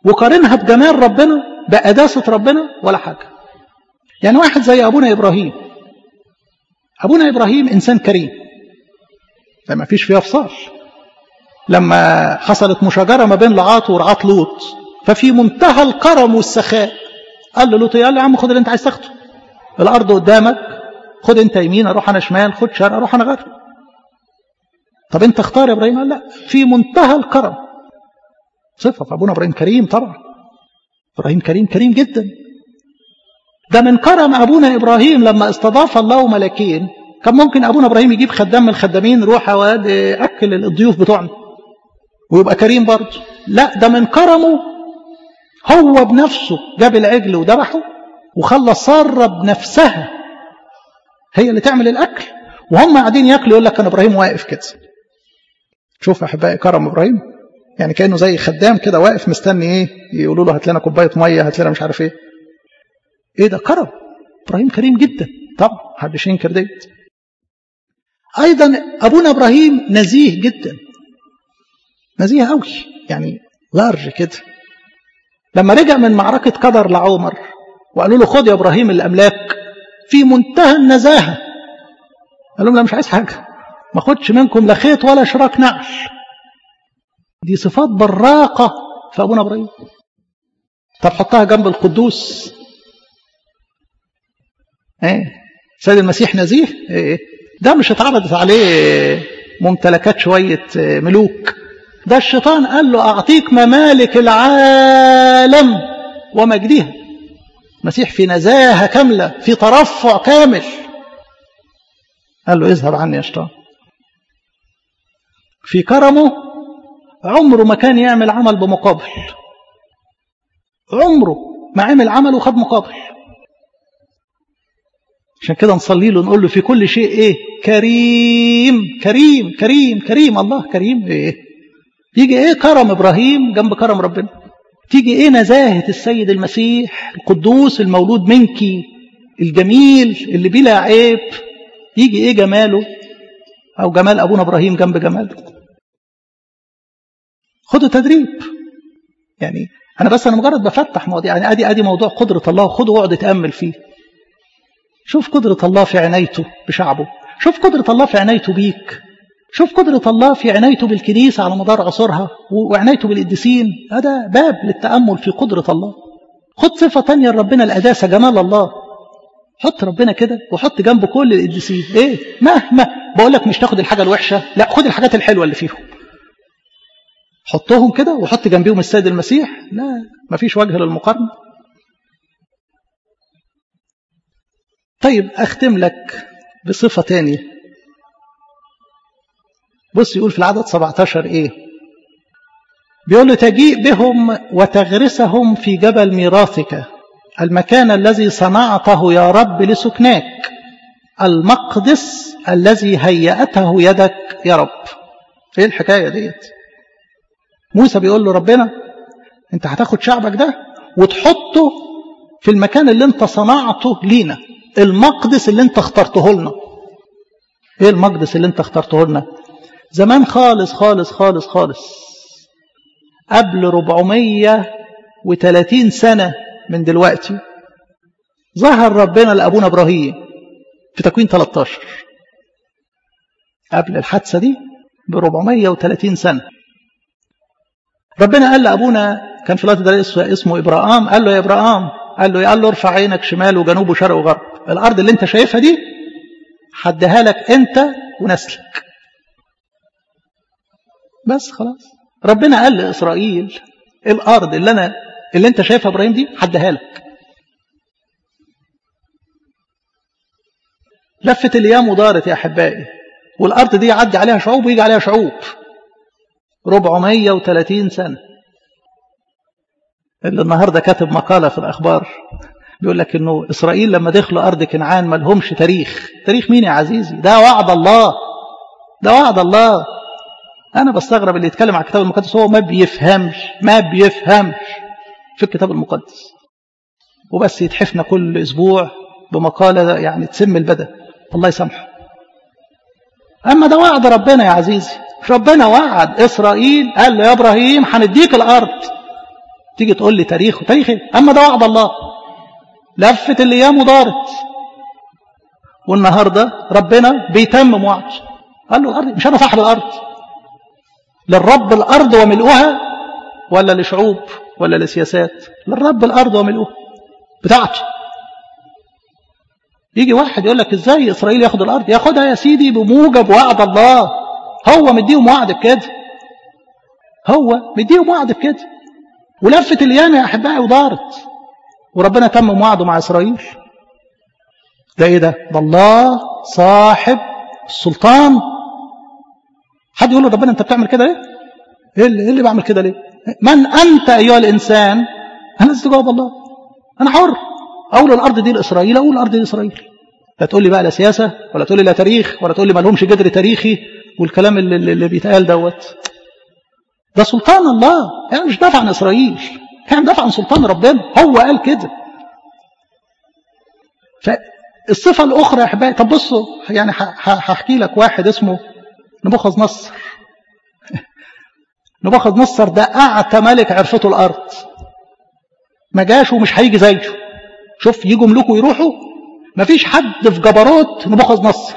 وقارنها بجمال ربنا بقداسة ربنا ولا حاجة يعني واحد زي أبونا إبراهيم أبونا إبراهيم إنسان كريم ما فيش فيها فصال لما حصلت مشاجرة ما بين لعاط ورعاط لوط ففي منتهى الكرم والسخاء قال له لوط قال له يا عم خد اللي انت عايز تاخده الارض قدامك خد انت يمين اروح انا شمال خد شرق اروح انا غرب طب انت اختار يا ابراهيم قال لا في منتهى الكرم صفه فابونا ابراهيم كريم طبعا ابراهيم كريم كريم جدا ده من كرم ابونا ابراهيم لما استضاف الله ملكين كان ممكن ابونا ابراهيم يجيب خدام من الخدامين روح واد اكل الضيوف بتوعنا ويبقى كريم برضه لا ده من كرمه هو بنفسه جاب العجل وذبحه وخلى ساره بنفسها هي اللي تعمل الاكل وهم قاعدين ياكلوا يقول لك كان ابراهيم واقف كده شوف احبائي كرم ابراهيم يعني كانه زي خدام كده واقف مستني ايه يقولوا له هات لنا كوبايه ميه هات لنا مش عارف ايه ايه ده كرم ابراهيم كريم جدا طبعا محدش ينكر ديت ايضا ابونا ابراهيم نزيه جدا نزيه قوي يعني لارج كده لما رجع من معركة قدر لعمر وقالوا له خد يا إبراهيم الأملاك في منتهى النزاهة قال لهم لا مش عايز حاجة ما خدش منكم لا خيط ولا شراك نعل دي صفات براقة في أبونا إبراهيم طب حطها جنب القدوس ايه سيد المسيح نزيه ايه ده مش اتعرضت عليه ممتلكات شوية ملوك ده الشيطان قال له أعطيك ممالك العالم ومجدها مسيح في نزاهة كاملة في ترفع كامل قال له اذهب عني يا شيطان في كرمه عمره ما كان يعمل عمل بمقابل عمره ما عمل عمل وخد مقابل عشان كده نصلي له نقول له في كل شيء ايه كريم كريم كريم كريم الله كريم ايه يجي ايه كرم ابراهيم جنب كرم ربنا تيجي ايه نزاهة السيد المسيح القدوس المولود منك الجميل اللي بلا عيب يجي ايه جماله او جمال ابونا ابراهيم جنب جماله خدوا تدريب يعني انا بس انا مجرد بفتح مواضيع يعني ادي ادي موضوع قدرة الله خده واقعد اتامل فيه شوف قدرة الله في عنايته بشعبه شوف قدرة الله في عنايته بيك شوف قدرة الله في عنايته بالكنيسة على مدار عصورها وعنايته بالقديسين هذا باب للتأمل في قدرة الله خد صفة تانية لربنا القداسة جمال الله حط ربنا كده وحط جنبه كل القديسين ايه مهما بقول لك مش تاخد الحاجة الوحشة لا خد الحاجات الحلوة اللي فيهم حطهم كده وحط جنبيهم السيد المسيح لا مفيش وجه للمقارنة طيب أختم لك بصفة تانية بص يقول في العدد 17 إيه بيقول له تجيء بهم وتغرسهم في جبل ميراثك المكان الذي صنعته يا رب لسكناك المقدس الذي هيأته يدك يا رب ايه الحكاية ديت موسى بيقول له ربنا انت هتاخد شعبك ده وتحطه في المكان اللي انت صنعته لينا المقدس اللي انت اخترته لنا ايه المقدس اللي انت اخترته لنا زمان خالص خالص خالص خالص قبل 430 سنة من دلوقتي ظهر ربنا لأبونا إبراهيم في تكوين 13 قبل الحادثة دي ب 430 سنة ربنا قال لأبونا كان في الوقت ده اسمه إبراهام قال له يا إبراهام قال له قال له ارفع عينك شمال وجنوب وشرق وغرب الأرض اللي أنت شايفها دي حدها لك أنت ونسلك بس خلاص ربنا قال لإسرائيل الأرض اللي أنا اللي أنت شايفها إبراهيم دي حدها لك لفت الأيام ودارت يا أحبائي والأرض دي يعدي عليها شعوب ويجي عليها شعوب 430 سنة اللي النهاردة كاتب مقالة في الأخبار بيقول لك إنه إسرائيل لما دخلوا أرض كنعان ما لهمش تاريخ تاريخ مين يا عزيزي ده وعد الله ده وعد الله أنا بستغرب اللي يتكلم عن الكتاب المقدس هو ما بيفهمش ما بيفهمش في الكتاب المقدس وبس يتحفنا كل أسبوع بمقالة يعني تسم البدن الله يسامحه أما ده وعد ربنا يا عزيزي ربنا وعد إسرائيل قال له يا إبراهيم هنديك الأرض تيجي تقول لي تاريخ تاريخ ايه اما ده وعد الله لفت الايام ودارت والنهارده ربنا بيتمم وعد قال له الارض مش انا صاحب الارض للرب الارض وملؤها ولا لشعوب ولا لسياسات للرب الارض وملؤها بتاعته يجي واحد يقول لك ازاي اسرائيل ياخد الارض ياخدها يا سيدي بموجب وعد الله هو مديهم وعد بكده هو مديهم وعد بكده ولفت الايام يا احبائي ودارت وربنا تمم وعده مع اسرائيل ده ايه ده ده الله صاحب السلطان حد يقول له ربنا انت بتعمل كده ليه ايه اللي, إيه اللي بعمل كده ليه من انت ايها الانسان انا استجواب الله انا حر اقول الارض دي لاسرائيل اقول الارض دي لاسرائيل لا تقول لي بقى لا سياسه ولا تقول لي لا تاريخ ولا تقول لي ما لهمش جذر تاريخي والكلام اللي, اللي بيتقال دوت ده سلطان الله يعني مش دافع عن اسرائيل كان دافع عن سلطان ربنا هو قال كده فالصفه الاخرى يا احبائي طب بصوا يعني هحكي لك واحد اسمه نبوخذ نصر نبوخذ نصر ده اعتى ملك عرفته الارض ما جاش ومش هيجي زيه شوف يجوا ملوك ويروحوا ما فيش حد في جبروت نبوخذ نصر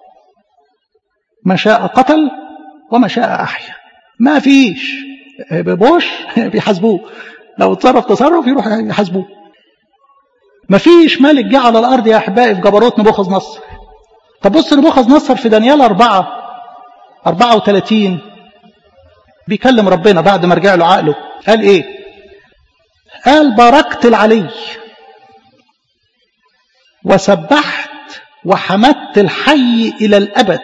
ما شاء قتل وما شاء احيا ما فيش بوش بيحاسبوه لو اتصرف تصرف يروح يحاسبوه ما فيش ملك جه على الارض يا احبائي في جبروت نبوخذ نصر طب بص نبوخذ نصر في دانيال أربعة 34 بيكلم ربنا بعد ما رجع له عقله قال ايه قال باركت العلي وسبحت وحمدت الحي إلى الأبد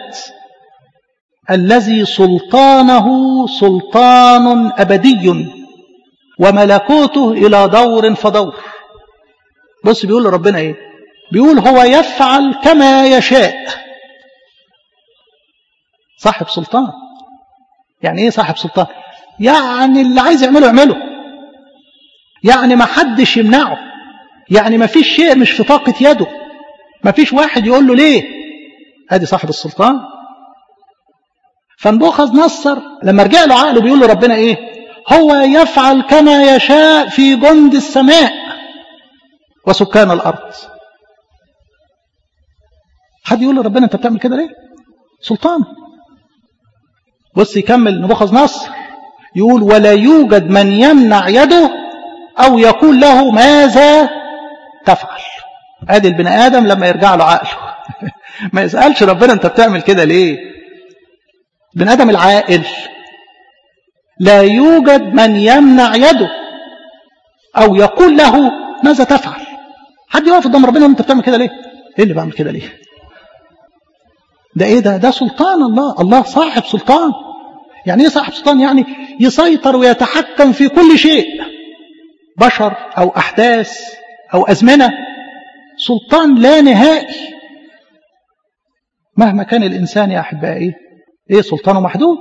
الذي سلطانه سلطان أبدي وملكوته إلى دور فدور بص بيقول لربنا إيه بيقول هو يفعل كما يشاء صاحب سلطان يعني ايه صاحب سلطان يعني اللي عايز يعمله يعمله يعني ما حدش يمنعه يعني ما فيش شيء مش في طاقة يده ما فيش واحد يقول له ليه ادي صاحب السلطان فنبوخذ نصر لما رجع له عقله بيقول له ربنا ايه هو يفعل كما يشاء في جند السماء وسكان الارض حد يقول له ربنا انت بتعمل كده ليه سلطان بص يكمل نبوخذ نصر يقول ولا يوجد من يمنع يده او يقول له ماذا تفعل ادي البني ادم لما يرجع له عقله ما يسالش ربنا انت بتعمل كده ليه بني ادم العاقل لا يوجد من يمنع يده او يقول له ماذا تفعل حد يقف قدام ربنا انت بتعمل كده ليه ايه اللي بعمل كده ليه ده ايه ده ده سلطان الله الله صاحب سلطان يعني ايه صاحب سلطان يعني يسيطر ويتحكم في كل شيء بشر او احداث او ازمنه سلطان لا نهائي مهما كان الانسان يا احبائي ايه سلطانه محدود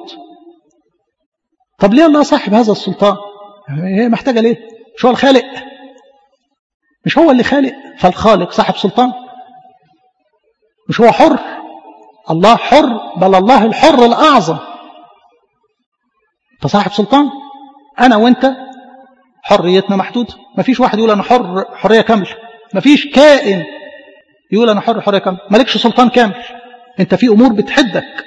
طب ليه الله صاحب هذا السلطان هي محتاجه ليه مش هو الخالق مش هو اللي خالق فالخالق صاحب سلطان مش هو حر الله حر بل الله الحر الأعظم فصاحب سلطان أنا وأنت حريتنا محدودة مفيش واحد يقول أنا حر حرية كاملة مفيش كائن يقول أنا حر حرية كاملة مالكش سلطان كامل أنت في أمور بتحدك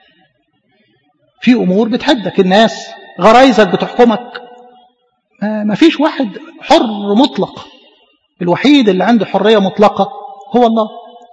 في أمور بتحدك الناس غرايزك بتحكمك مفيش واحد حر مطلق الوحيد اللي عنده حرية مطلقة هو الله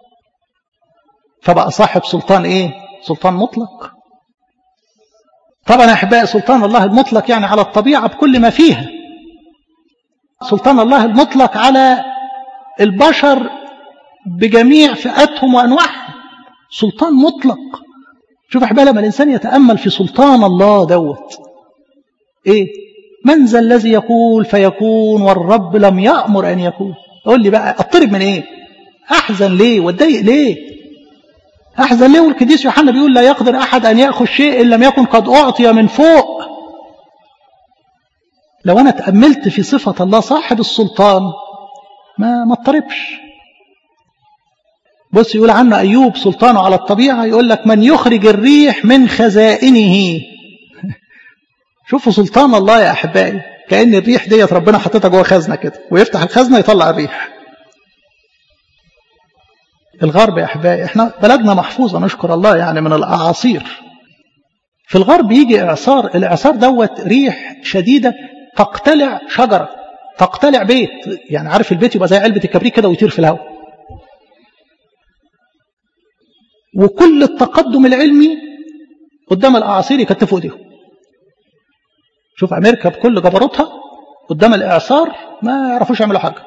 فبقى صاحب سلطان ايه سلطان مطلق طبعا يا احبائي سلطان الله المطلق يعني على الطبيعه بكل ما فيها سلطان الله المطلق على البشر بجميع فئاتهم وانواعهم سلطان مطلق شوف احبائي لما الانسان يتامل في سلطان الله دوت ايه من ذا الذي يقول فيكون والرب لم يامر ان يكون قول لي بقى اضطرب من ايه احزن ليه واتضايق ليه أحزن ليه والقديس يوحنا بيقول لا يقدر أحد أن يأخذ شيء إن لم يكن قد أعطي من فوق لو أنا تأملت في صفة الله صاحب السلطان ما ما اضطربش بص يقول عنه أيوب سلطانه على الطبيعة يقول لك من يخرج الريح من خزائنه شوفوا سلطان الله يا أحبائي كأن الريح ديت ربنا حاططها جوه خزنة كده ويفتح الخزنة يطلع الريح الغرب يا أحبائي احنا بلدنا محفوظة نشكر الله يعني من الأعاصير في الغرب يجي إعصار الإعصار دوت ريح شديدة تقتلع شجرة تقتلع بيت يعني عارف البيت يبقى زي علبة الكبريت كده ويطير في الهواء وكل التقدم العلمي قدام الأعاصير يكتفوا ايديهم شوف أمريكا بكل جبروتها قدام الإعصار ما يعرفوش يعملوا حاجة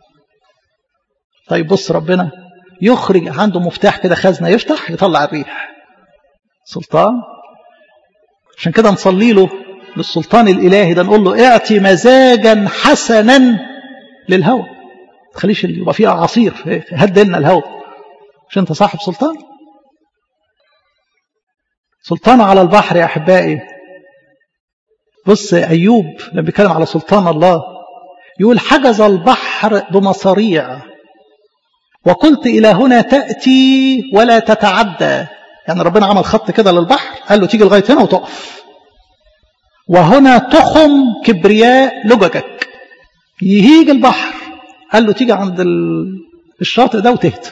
طيب بص ربنا يخرج عنده مفتاح كده خزنة يفتح يطلع الريح سلطان عشان كده نصلي له للسلطان الإلهي ده نقول له اعطي مزاجا حسنا للهوى تخليش يبقى فيه أعاصير هد لنا الهوى عشان انت صاحب سلطان سلطان على البحر يا أحبائي بص أيوب لما بيتكلم على سلطان الله يقول حجز البحر بمصاريع وقلت إلى هنا تأتي ولا تتعدى يعني ربنا عمل خط كده للبحر قال له تيجي لغاية هنا وتقف وهنا تخم كبرياء لججك يهيج البحر قال له تيجي عند الشاطئ ده وتهدى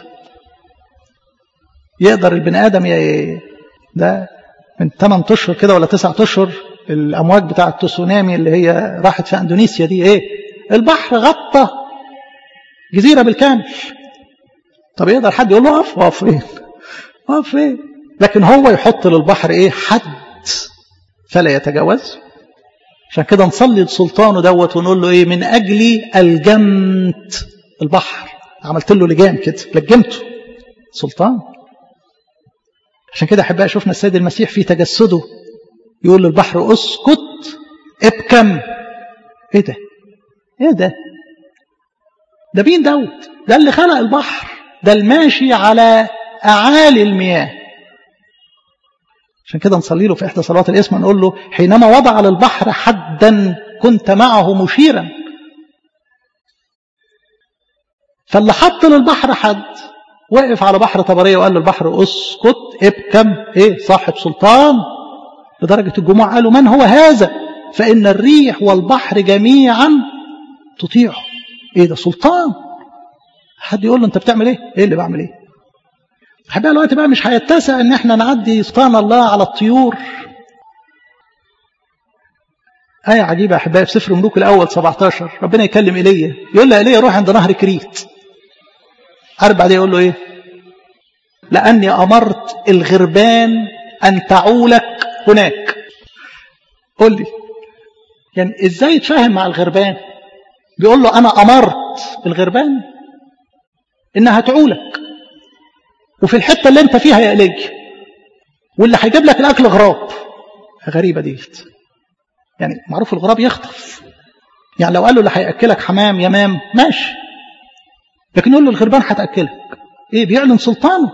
يقدر البني آدم ي... ده من 8 اشهر كده ولا 9 اشهر الامواج بتاعه التسونامي اللي هي راحت في اندونيسيا دي ايه البحر غطى جزيره بالكامل طب يقدر حد يقول له اقف اقف فين اقف فين لكن هو يحط للبحر ايه حد فلا يتجاوز عشان كده نصلي لسلطانه دوت ونقول له ايه من اجلي الجمت البحر عملت له لجام كده لجمته سلطان عشان كده احبائي شفنا السيد المسيح في تجسده يقول للبحر اسكت ابكم ايه ده ايه ده ده مين دوت ده اللي خلق البحر ده الماشي على اعالي المياه عشان كده نصلي له في احدى صلوات الاسم نقول له حينما وضع للبحر حدا كنت معه مشيرا فاللي حط للبحر حد وقف على بحر طبريه وقال للبحر اسكت ابكم ايه صاحب سلطان لدرجه الجموع قالوا من هو هذا فان الريح والبحر جميعا تطيعه ايه ده سلطان حد يقول له انت بتعمل ايه ايه اللي بعمل ايه احبائي الوقت بقى مش هيتسع ان احنا نعدي سلطان الله على الطيور آية عجيبة يا أحبائي في سفر ملوك الأول 17 ربنا يكلم إيليا يقول له إيليا روح عند نهر كريت عارف بعدين يقول له إيه لأني أمرت الغربان أن تعولك هناك قول لي يعني إزاي يتفاهم مع الغربان بيقول له أنا أمرت الغربان إنها تعولك وفي الحتة اللي أنت فيها يا إيليا واللي هيجيب لك الأكل غراب غريبة ديت يعني معروف الغراب يخطف يعني لو قال له اللي هياكلك حمام يمام ماشي لكن يقول له الغربان هتاكلك ايه بيعلن سلطانه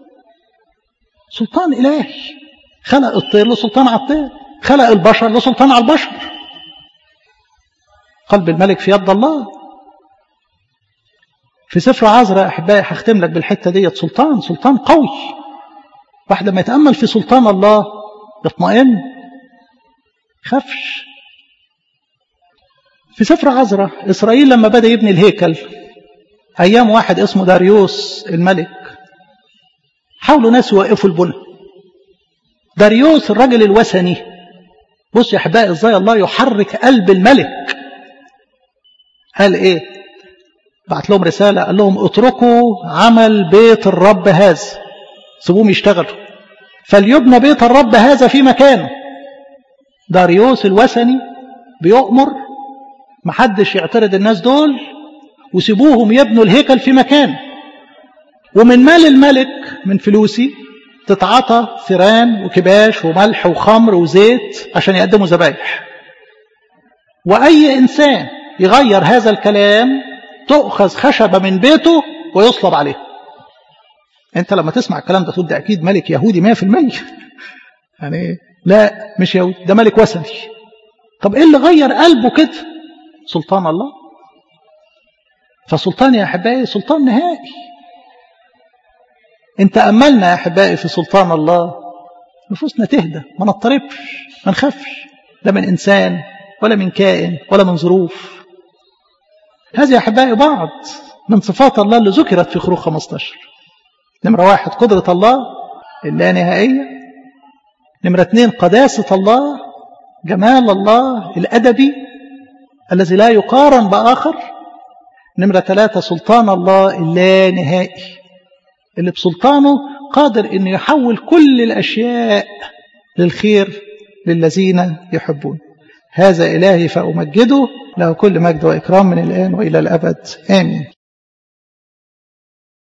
سلطان الهي خلق الطير له سلطان على الطير خلق البشر له سلطان على البشر قلب الملك في يد الله في سفر عزرا احبائي هختم لك بالحته ديت سلطان سلطان قوي واحد لما يتامل في سلطان الله يطمئن خافش في سفر عزرة إسرائيل لما بدأ يبني الهيكل أيام واحد اسمه داريوس الملك حاولوا ناس يوقفوا البنى داريوس الرجل الوثني بص يا أحبائي إزاي الله يحرك قلب الملك قال إيه بعت لهم رسالة قال لهم اتركوا عمل بيت الرب هذا سيبوهم يشتغلوا فليبنى بيت الرب هذا في مكانه داريوس الوثني بيؤمر محدش يعترض الناس دول وسيبوهم يبنوا الهيكل في مكان ومن مال الملك من فلوسي تتعطى ثيران وكباش وملح وخمر وزيت عشان يقدموا ذبايح وأي إنسان يغير هذا الكلام تؤخذ خشبة من بيته ويصلب عليه انت لما تسمع الكلام ده تقول ده اكيد ملك يهودي 100% يعني لا مش يهودي ده ملك وثني طب ايه اللي غير قلبه كده سلطان الله فسلطان يا احبائي سلطان نهائي انت املنا يا احبائي في سلطان الله نفوسنا تهدى ما نضطربش ما نخافش لا من انسان ولا من كائن ولا من ظروف هذه يا أحبائي بعض من صفات الله اللي ذكرت في خروج 15 نمرة واحد قدرة الله اللانهائية نمرة اثنين قداسة الله جمال الله الأدبي الذي لا يقارن بآخر نمرة ثلاثة سلطان الله اللانهائي اللي بسلطانه قادر أنه يحول كل الأشياء للخير للذين يحبون هذا إلهي فأمجده له كل مجد وإكرام من الآن وإلى الأبد آمين